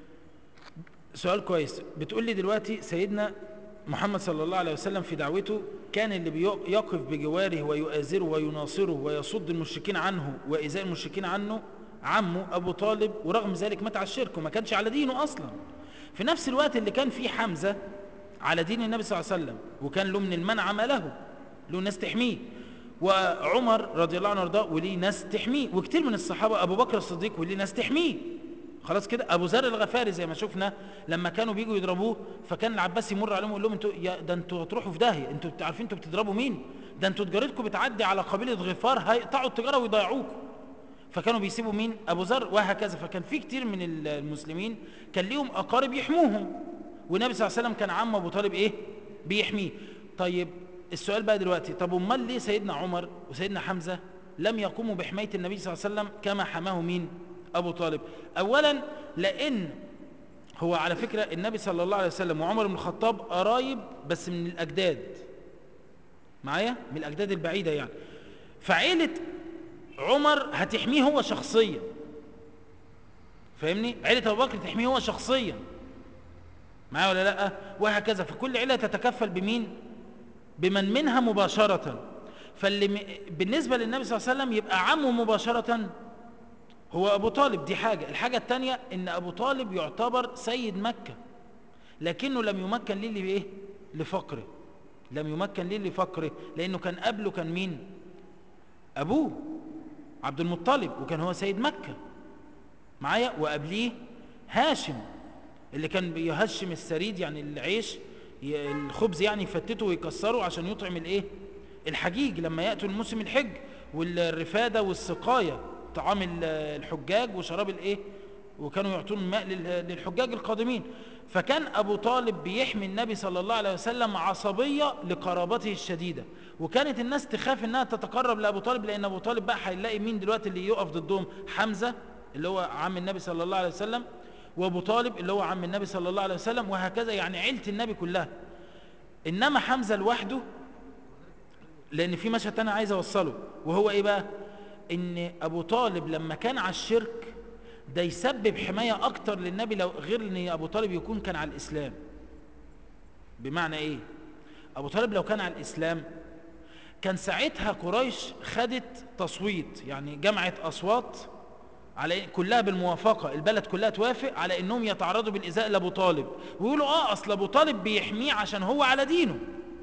سؤال كويس بتقول لي دلوقتي سيدنا محمد صلى الله عليه وسلم في دعوته كان اللي بيقف بجواره ويؤازره ويناصره ويصد المشركين عنه وإزاء المشركين عنه عمه أبو طالب ورغم ذلك مات على الشرك وما كانش على دينه أصلا في نفس الوقت اللي كان فيه حمزة على دين النبي صلى الله عليه وسلم وكان له من المنع ما له له ناس تحميه وعمر رضي الله عنه وارضاه وليه ناس تحميه وكتير من الصحابة أبو بكر الصديق وليه ناس تحميه خلاص كده ابو ذر الغفاري زي ما شفنا لما كانوا بيجوا يضربوه فكان العباس يمر عليهم ويقول لهم انتوا يا ده انتوا هتروحوا في داهيه انتوا عارفين انتوا بتضربوا مين ده انتوا تجارتكم بتعدي على قبيله غفار هيقطعوا التجاره ويضيعوكم فكانوا بيسيبوا مين ابو ذر وهكذا فكان في كتير من المسلمين كان ليهم اقارب يحموهم والنبي صلى الله عليه وسلم كان عم ابو طالب ايه بيحميه طيب السؤال بقى دلوقتي طب امال ليه سيدنا عمر وسيدنا حمزه لم يقوموا بحمايه النبي صلى الله عليه وسلم كما حماه مين أبو طالب أولا لأن هو على فكرة النبي صلى الله عليه وسلم وعمر بن الخطاب قرايب بس من الأجداد معايا من الأجداد البعيدة يعني فعيلة عمر هتحميه هو شخصيا فاهمني عيلة أبو بكر تحميه هو شخصيا معايا ولا لا وهكذا فكل عيلة تتكفل بمين بمن منها مباشرة فاللي بالنسبة للنبي صلى الله عليه وسلم يبقى عمه مباشرة هو أبو طالب دي حاجة الحاجة التانية إن أبو طالب يعتبر سيد مكة لكنه لم يمكن ليه لإيه لفقره لم يمكن ليه لفقره لأنه كان قبله كان مين أبوه عبد المطلب وكان هو سيد مكة معايا وقبليه هاشم اللي كان بيهشم السريد يعني العيش الخبز يعني يفتته ويكسره عشان يطعم الايه الحجيج لما يأتوا الموسم الحج والرفادة والسقاية طعام الحجاج وشراب الايه وكانوا يعطون الماء للحجاج القادمين فكان ابو طالب بيحمي النبي صلى الله عليه وسلم عصبيه لقرابته الشديده وكانت الناس تخاف انها تتقرب لابو طالب لان ابو طالب بقى هيلاقي مين دلوقتي اللي يقف ضدهم حمزه اللي هو عم النبي صلى الله عليه وسلم وابو طالب اللي هو عم النبي صلى الله عليه وسلم وهكذا يعني عيله النبي كلها انما حمزه لوحده لان في مشهد تاني عايز اوصله وهو ايه بقى ان ابو طالب لما كان على الشرك ده يسبب حماية اكتر للنبي لو غير ان ابو طالب يكون كان على الاسلام بمعنى ايه ابو طالب لو كان على الاسلام كان ساعتها قريش خدت تصويت يعني جمعت اصوات على كلها بالموافقه البلد كلها توافق على انهم يتعرضوا بالايذاء لابو طالب ويقولوا اه اصل ابو طالب بيحميه عشان هو على دينه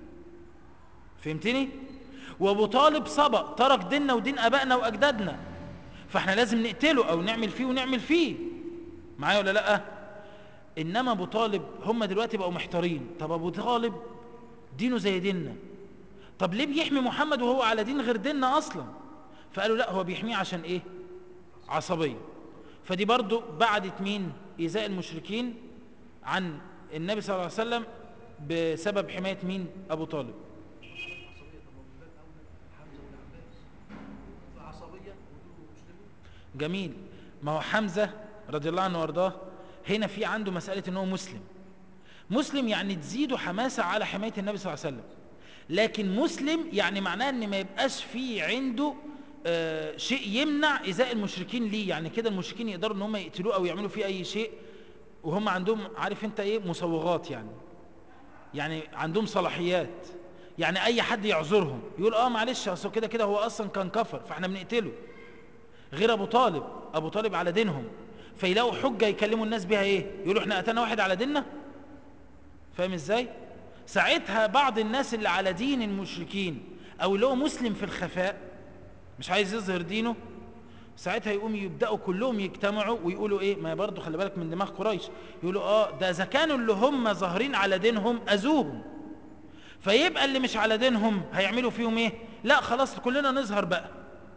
فهمتني وابو طالب سبق ترك ديننا ودين ابائنا واجدادنا فاحنا لازم نقتله او نعمل فيه ونعمل فيه معايا ولا لا انما ابو طالب هم دلوقتي بقوا محتارين طب ابو طالب دينه زي ديننا طب ليه بيحمي محمد وهو على دين غير ديننا اصلا فقالوا لا هو بيحميه عشان ايه عصبيه فدي برضو بعدت مين ايذاء المشركين عن النبي صلى الله عليه وسلم بسبب حمايه مين ابو طالب عصبية طب ما هو من باب أولى حمزة والعباس فعصبية ودول مسلمين جميل ما هو حمزة رضي الله عنه وارضاه هنا في عنده مسألة ان هو مسلم مسلم يعني تزيده حماسة على حماية النبي صلى الله عليه وسلم لكن مسلم يعني معناه ان ما يبقاش في عنده آه شيء يمنع إزاء المشركين ليه يعني كده المشركين يقدروا ان هم يقتلوه او يعملوا فيه اي شيء وهم عندهم عارف انت ايه مصوغات يعني يعني عندهم صلاحيات يعني اي حد يعذرهم يقول اه معلش اصل كده كده هو اصلا كان كفر فاحنا بنقتله غير ابو طالب ابو طالب على دينهم فيلاقوا حجه يكلموا الناس بيها ايه يقولوا احنا قتلنا واحد على ديننا فاهم ازاي ساعتها بعض الناس اللي على دين المشركين او اللي هو مسلم في الخفاء مش عايز يظهر دينه ساعتها يقوم يبداوا كلهم يجتمعوا ويقولوا ايه ما برضه خلي بالك من دماغ قريش يقولوا اه ده اذا كانوا اللي هم ظاهرين على دينهم اذوهم فيبقى اللي مش على دينهم هيعملوا فيهم ايه لا خلاص كلنا نظهر بقى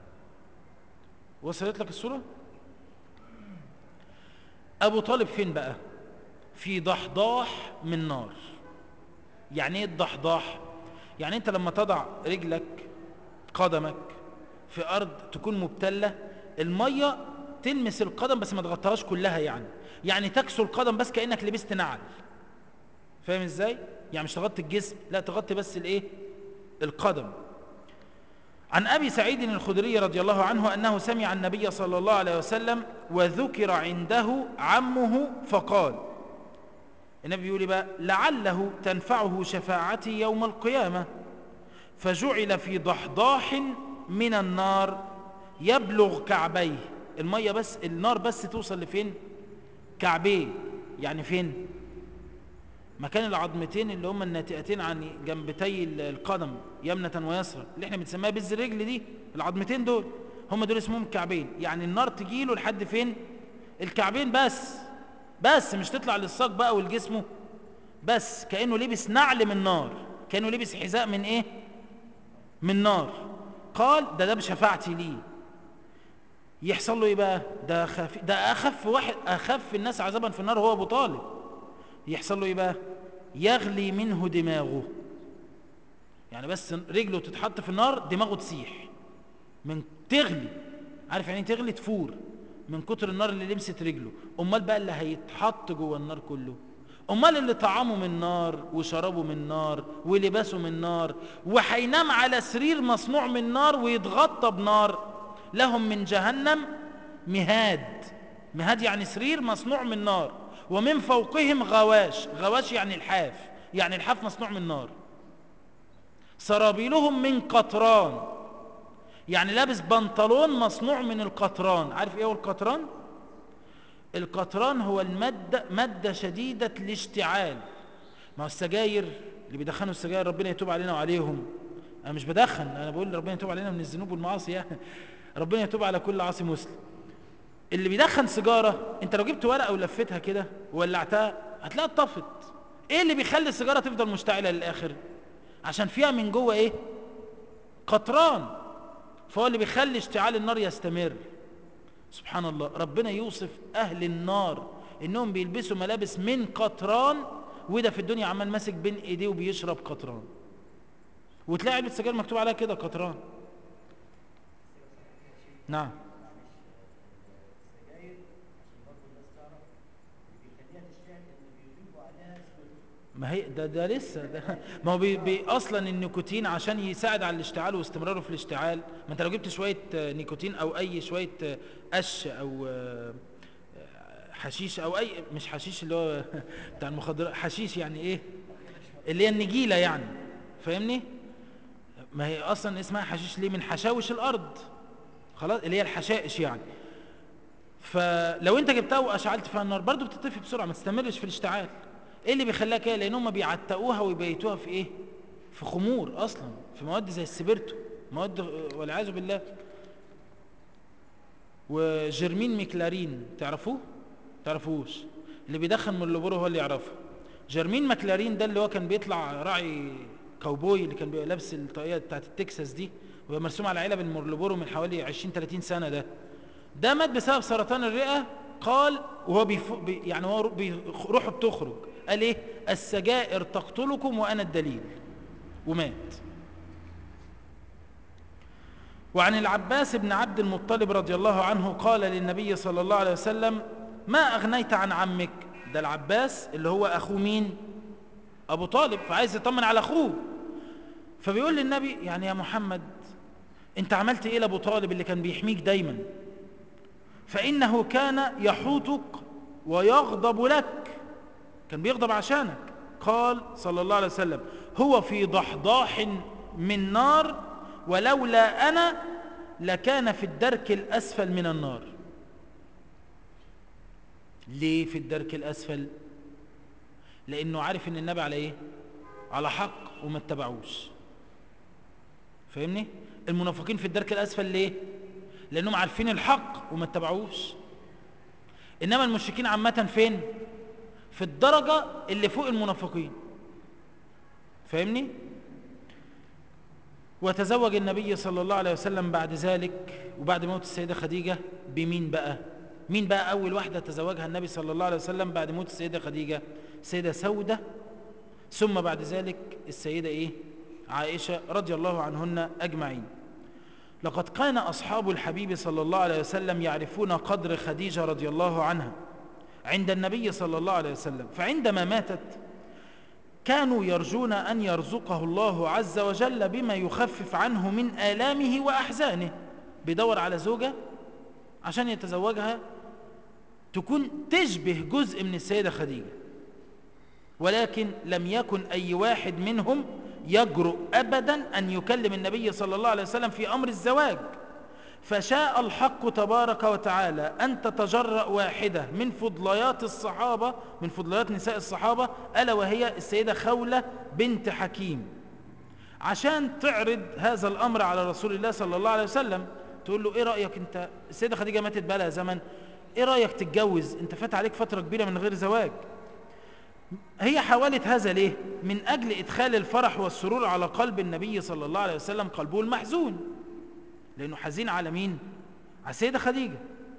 وصلت لك الصورة ابو طالب فين بقى في ضحضاح من نار يعني ايه الضحضاح يعني انت لما تضع رجلك قدمك في ارض تكون مبتلة المية تلمس القدم بس ما تغطيهاش كلها يعني يعني تكسو القدم بس كأنك لبست نعل فاهم ازاي يعني مش تغطي الجسم لا تغطي بس الايه القدم عن ابي سعيد الخدري رضي الله عنه انه سمع النبي صلى الله عليه وسلم وذكر عنده عمه فقال النبي يقول بقى لعله تنفعه شفاعتي يوم القيامه فجعل في ضحضاح من النار يبلغ كعبيه الميه بس النار بس توصل لفين كعبيه يعني فين مكان العظمتين اللي هم الناتئتين عن جنبتي القدم يمنة ويسرى اللي احنا بنسميها بز الرجل دي العظمتين دول هم دول اسمهم كعبين يعني النار تجيله لحد فين الكعبين بس بس مش تطلع للساق بقى والجسمه بس كأنه لبس نعل من نار كأنه لبس حذاء من ايه من نار قال ده ده بشفاعتي ليه يحصل له ايه بقى ده خف ده اخف واحد اخف الناس عذابا في النار هو ابو طالب يحصل له ايه بقى يغلي منه دماغه يعني بس رجله تتحط في النار دماغه تسيح من تغلي عارف يعني ايه تغلي تفور من كتر النار اللي لمست رجله امال بقى اللي هيتحط جوه النار كله امال اللي طعامه من نار وشربه من نار ولباسه من نار وهينام على سرير مصنوع من نار ويتغطى بنار لهم من جهنم مهاد مهاد يعني سرير مصنوع من نار ومن فوقهم غواش غواش يعني الحاف يعني الحاف مصنوع من نار سرابيلهم من قطران يعني لابس بنطلون مصنوع من القطران عارف ايه هو القطران القطران هو المادة مادة شديدة الاشتعال ما هو السجاير اللي بيدخنوا السجاير ربنا يتوب علينا وعليهم انا مش بدخن انا بقول ربنا يتوب علينا من الذنوب والمعاصي يعني ربنا يتوب على كل عاصي مسلم اللي بيدخن سيجاره انت لو جبت ورقه ولفتها كده وولعتها هتلاقيها اتطفت ايه اللي بيخلي السيجاره تفضل مشتعله للاخر عشان فيها من جوه ايه قطران فهو اللي بيخلي اشتعال النار يستمر سبحان الله ربنا يوصف اهل النار انهم بيلبسوا ملابس من قطران وده في الدنيا عمال ماسك بين ايديه وبيشرب قطران وتلاقي علبه سجاير مكتوب عليها كده قطران نعم ما هي ده ده لسه ده ما هو بي بي اصلا النيكوتين عشان يساعد على الاشتعال واستمراره في الاشتعال ما انت لو جبت شويه آه، نيكوتين او اي شويه آه، قش او آه، حشيش او اي مش حشيش اللي هو بتاع المخدرات حشيش يعني ايه اللي هي النجيله يعني فاهمني ما هي اصلا اسمها حشيش ليه من حشاوش الارض خلاص اللي هي الحشائش يعني فلو انت جبتها واشعلت فيها النار برضو بتطفي بسرعه ما تستمرش في الاشتعال ايه اللي بيخليها كده لان هم بيعتقوها ويبيتوها في ايه في خمور اصلا في مواد زي السبرتو مواد والعياذ بالله وجرمين ميكلارين تعرفوه تعرفوش اللي بيدخن من اللبور هو اللي يعرفه جرمين ماكلارين ده اللي هو كان بيطلع راعي كاوبوي اللي كان بيبقى لابس الطاقيه بتاعت التكساس دي وهي مرسوم على علب المرلبورو من حوالي 20 30 سنه ده ده مات بسبب سرطان الرئه قال وهو بيف... بي... يعني هو بي... روحه بتخرج قال ايه السجائر تقتلكم وانا الدليل ومات وعن العباس بن عبد المطلب رضي الله عنه قال للنبي صلى الله عليه وسلم ما أغنيت عن عمك ده العباس اللي هو أخو مين أبو طالب فعايز يطمن على أخوه فبيقول للنبي يعني يا محمد انت عملت ايه لأبو طالب اللي كان بيحميك دايما فإنه كان يحوطك ويغضب لك كان بيغضب عشانك قال صلى الله عليه وسلم هو في ضحضاح من نار ولولا أنا لكان في الدرك الأسفل من النار ليه في الدرك الأسفل لأنه عارف أن النبي على إيه على حق وما اتبعوش فاهمني المنافقين في الدرك الأسفل ليه لأنهم عارفين الحق وما اتبعوش إنما المشركين عامة فين في الدرجة اللي فوق المنافقين فاهمني وتزوج النبي صلى الله عليه وسلم بعد ذلك وبعد موت السيدة خديجة بمين بقى مين بقى أول واحدة تزوجها النبي صلى الله عليه وسلم بعد موت السيدة خديجة السيدة سودة ثم بعد ذلك السيدة إيه عائشة رضي الله عنهن أجمعين لقد كان أصحاب الحبيب صلى الله عليه وسلم يعرفون قدر خديجة رضي الله عنها عند النبي صلى الله عليه وسلم فعندما ماتت كانوا يرجون أن يرزقه الله عز وجل بما يخفف عنه من آلامه وأحزانه بيدور على زوجة عشان يتزوجها تكون تشبه جزء من السيدة خديجة ولكن لم يكن أي واحد منهم يجرؤ أبدا أن يكلم النبي صلى الله عليه وسلم في أمر الزواج فشاء الحق تبارك وتعالى أن تتجرأ واحدة من فضليات الصحابة من فضليات نساء الصحابة ألا وهي السيدة خولة بنت حكيم عشان تعرض هذا الأمر على رسول الله صلى الله عليه وسلم تقول له إيه رأيك أنت السيدة خديجة ماتت بقى لها زمن إيه رأيك تتجوز أنت فات عليك فترة كبيرة من غير زواج هي حاولت هذا ليه من أجل إدخال الفرح والسرور على قلب النبي صلى الله عليه وسلم قلبه المحزون لأنه حزين على مين على السيدة خديجة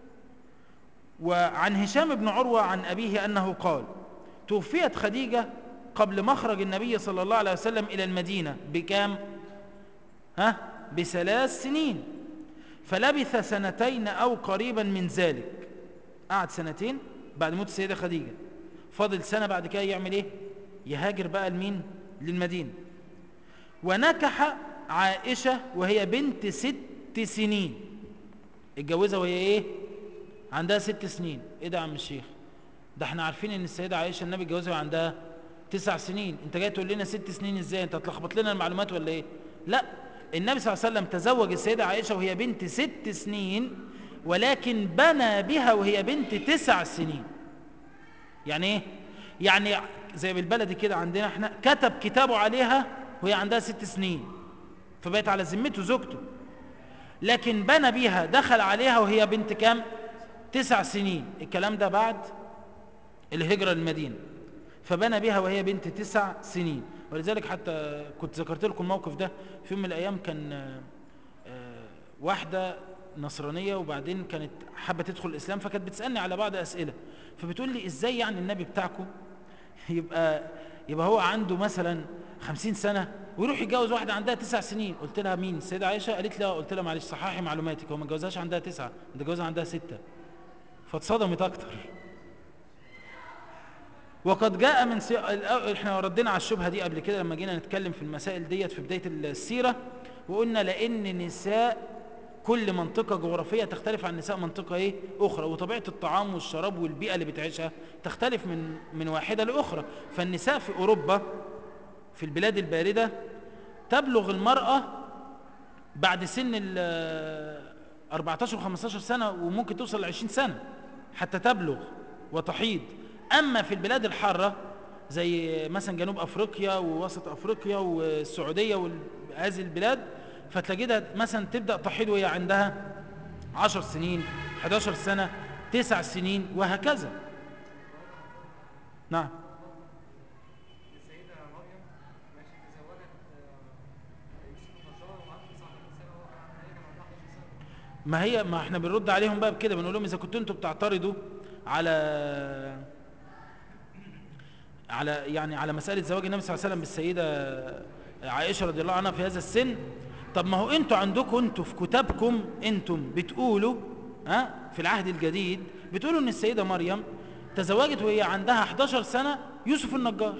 وعن هشام بن عروة عن أبيه أنه قال توفيت خديجة قبل مخرج النبي صلى الله عليه وسلم إلى المدينة بكام ها بثلاث سنين فلبث سنتين أو قريبا من ذلك قعد سنتين بعد موت السيدة خديجة فاضل سنة بعد كده يعمل ايه يهاجر بقى لمين للمدينة ونكح عائشة وهي بنت ست سنين اتجوزها وهي ايه عندها ست سنين ايه ده يا عم الشيخ ده احنا عارفين ان السيدة عائشة النبي اتجوزها وعندها تسع سنين انت جاي تقول لنا ست سنين ازاي انت هتلخبط لنا المعلومات ولا ايه لا النبي صلى الله عليه وسلم تزوج السيدة عائشة وهي بنت ست سنين ولكن بنى بها وهي بنت تسع سنين يعني ايه يعني زي بالبلدي كده عندنا احنا كتب كتابه عليها وهي عندها ست سنين فبقت على ذمته زوجته لكن بنى بيها دخل عليها وهي بنت كام تسع سنين الكلام ده بعد الهجرة للمدينة فبنى بها وهي بنت تسع سنين ولذلك حتى كنت ذكرت لكم الموقف ده في يوم من الأيام كان آه، آه، واحدة نصرانية وبعدين كانت حابة تدخل الإسلام فكانت بتسألني على بعض أسئلة فبتقول لي إزاي يعني النبي بتاعكم يبقى يبقى هو عنده مثلا خمسين سنة ويروح يتجوز واحدة عندها تسع سنين قلت لها مين السيدة عائشة قالت لي اه قلت لها معلش صححي معلوماتك هو ما اتجوزهاش عندها تسعة ده اتجوزها عندها ستة فاتصدمت أكتر وقد جاء من سي... الأ- احنا ردينا على الشبهه دي قبل كده لما جينا نتكلم في المسائل ديت في بدايه السيره وقلنا لان نساء كل منطقه جغرافيه تختلف عن نساء منطقه ايه اخرى وطبيعه الطعام والشراب والبيئه اللي بتعيشها تختلف من من واحده لاخرى فالنساء في اوروبا في البلاد البارده تبلغ المراه بعد سن ال 14 و 15 سنه وممكن توصل ل 20 سنه حتى تبلغ وتحيض اما في البلاد الحاره زي مثلا جنوب افريقيا ووسط افريقيا والسعوديه وهذه البلاد فتجدها مثلا تبدا تحيض وهي عندها 10 سنين 11 سنه 9 سنين وهكذا نعم السيدة مريم ماشي تزوجت آه، يوسف النجار وعنده 39 سنة وهو كان هي كان عندها 11 سنة ما هي ما احنا بنرد عليهم بقى بكده بنقول لهم اذا كنتوا انتوا بتعترضوا على على يعني على مساله زواج النبي صلى الله عليه وسلم بالسيده عائشه رضي الله عنها في هذا السن طب ما هو انتوا عندكم انتوا في كتابكم انتم بتقولوا ها في العهد الجديد بتقولوا ان السيده مريم تزوجت وهي عندها 11 سنه يوسف النجار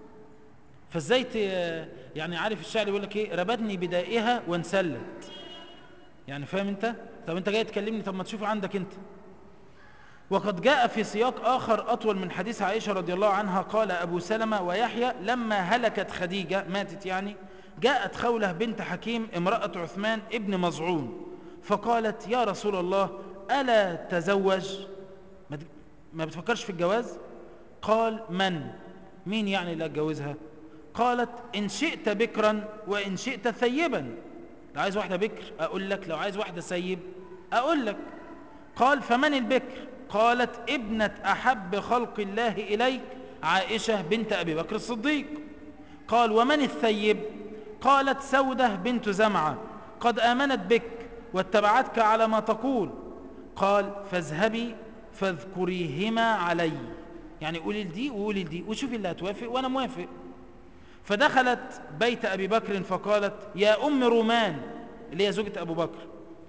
فازاي ت- يعني عارف الشعر يقول لك ايه ربتني بدائها وانسلت يعني فاهم انت طب انت جاي تكلمني طب ما تشوف عندك انت وقد جاء في سياق آخر أطول من حديث عائشة رضي الله عنها قال أبو سلمة ويحيى لما هلكت خديجة ماتت يعني جاءت خولة بنت حكيم امرأة عثمان ابن مزعون فقالت يا رسول الله ألا تزوج ما ت- ما بتفكرش في الجواز قال من مين يعني اللي اتجوزها قالت إن شئت بكرا وإن شئت ثيبا لو عايز واحدة بكر أقول لك لو عايز واحدة سيب أقول لك قال فمن البكر قالت ابنة أحب خلق الله إليك عائشة بنت أبي بكر الصديق قال ومن الثيب قالت سودة بنت زمعة قد آمنت بك واتبعتك على ما تقول قال فاذهبي فاذكريهما علي يعني قولي لدي وقولي لدي وشوفي اللي هتوافق وأنا موافق فدخلت بيت أبي بكر فقالت يا أم رومان اللي هي زوجة أبو بكر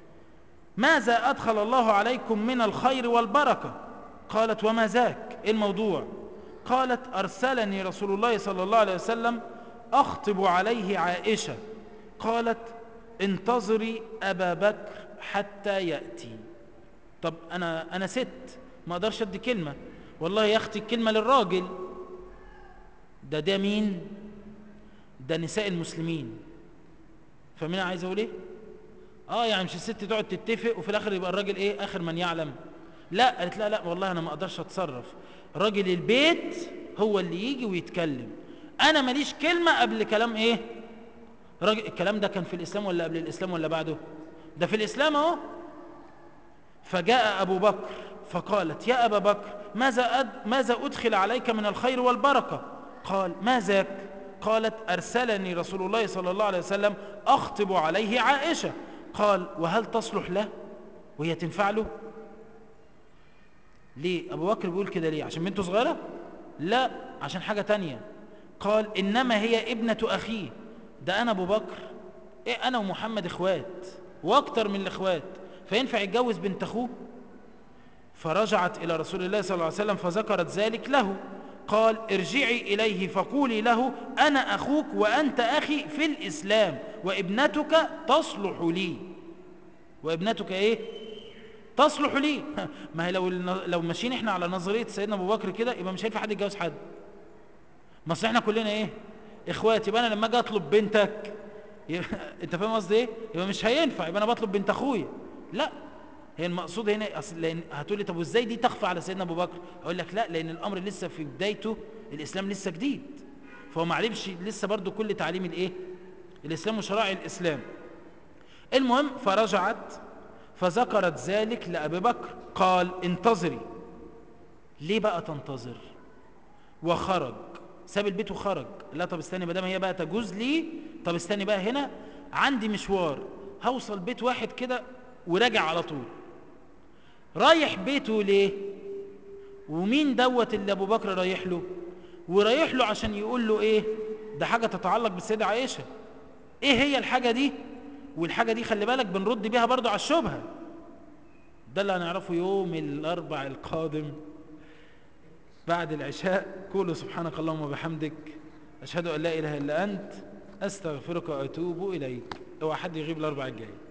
ماذا أدخل الله عليكم من الخير والبركة قالت وما ذاك إيه الموضوع قالت أرسلني رسول الله صلى الله عليه وسلم أخطب عليه عائشة قالت انتظري أبا بكر حتى يأتي طب أنا, أنا ست ما أقدرش أدي كلمة والله يا أختي الكلمة للراجل ده ده مين ده نساء المسلمين فمين عايز أقول إيه اه يعني مش الست تقعد تتفق وفي الاخر يبقى الراجل ايه اخر من يعلم لا قالت لا لا والله انا ما اقدرش اتصرف راجل البيت هو اللي يجي ويتكلم انا ماليش كلمه قبل كلام ايه راجل الكلام ده كان في الاسلام ولا قبل الاسلام ولا بعده ده في الاسلام اهو فجاء ابو بكر فقالت يا ابا بكر ماذا أد... ماذا ادخل عليك من الخير والبركه قال ما ذاك قالت ارسلني رسول الله صلى الله عليه وسلم اخطب عليه عائشه قال وهل تصلح له وهي تنفع له ليه ابو بكر بيقول كده ليه عشان بنته صغيره لا عشان حاجه تانية قال انما هي ابنه اخيه ده انا ابو بكر ايه انا ومحمد اخوات واكتر من الاخوات فينفع يتجوز بنت اخوه فرجعت الى رسول الله صلى الله عليه وسلم فذكرت ذلك له قال ارجعي اليه فقولي له انا اخوك وانت اخي في الاسلام وابنتك تصلح لي وابنتك ايه تصلح لي ما هي لو لو ماشيين احنا على نظريه سيدنا ابو بكر كده يبقى مش هينفع حد يتجوز حد ما اصل احنا كلنا ايه اخوات يبقى انا لما اجي اطلب بنتك يبقى انت فاهم قصدي ايه يبقى مش هينفع يبقى انا بطلب بنت اخويا لا هي المقصود هنا اصل لان هتقولي طب وازاي دي تخفى على سيدنا ابو بكر اقول لك لا لان الامر لسه في بدايته الاسلام لسه جديد فهو ما عرفش لسه برضو كل تعليم الايه الاسلام وشرائع الاسلام المهم فرجعت فذكرت ذلك لابي بكر قال انتظري ليه بقى تنتظر وخرج ساب البيت وخرج لا طب استني ما دام هي بقى تجوز لي طب استني بقى هنا عندي مشوار هوصل بيت واحد كده وراجع على طول رايح بيته ليه ومين دوت اللي ابو بكر رايح له ورايح له عشان يقول له ايه ده حاجه تتعلق بالسيده عائشه ايه هي الحاجه دي والحاجه دي خلي بالك بنرد بيها برضو على الشبهه ده اللي هنعرفه يوم الاربع القادم بعد العشاء قولوا سبحانك اللهم وبحمدك أشهد أن لا إله إلا أنت أستغفرك وأتوب إليك اوعى حد يغيب الأربع الجاي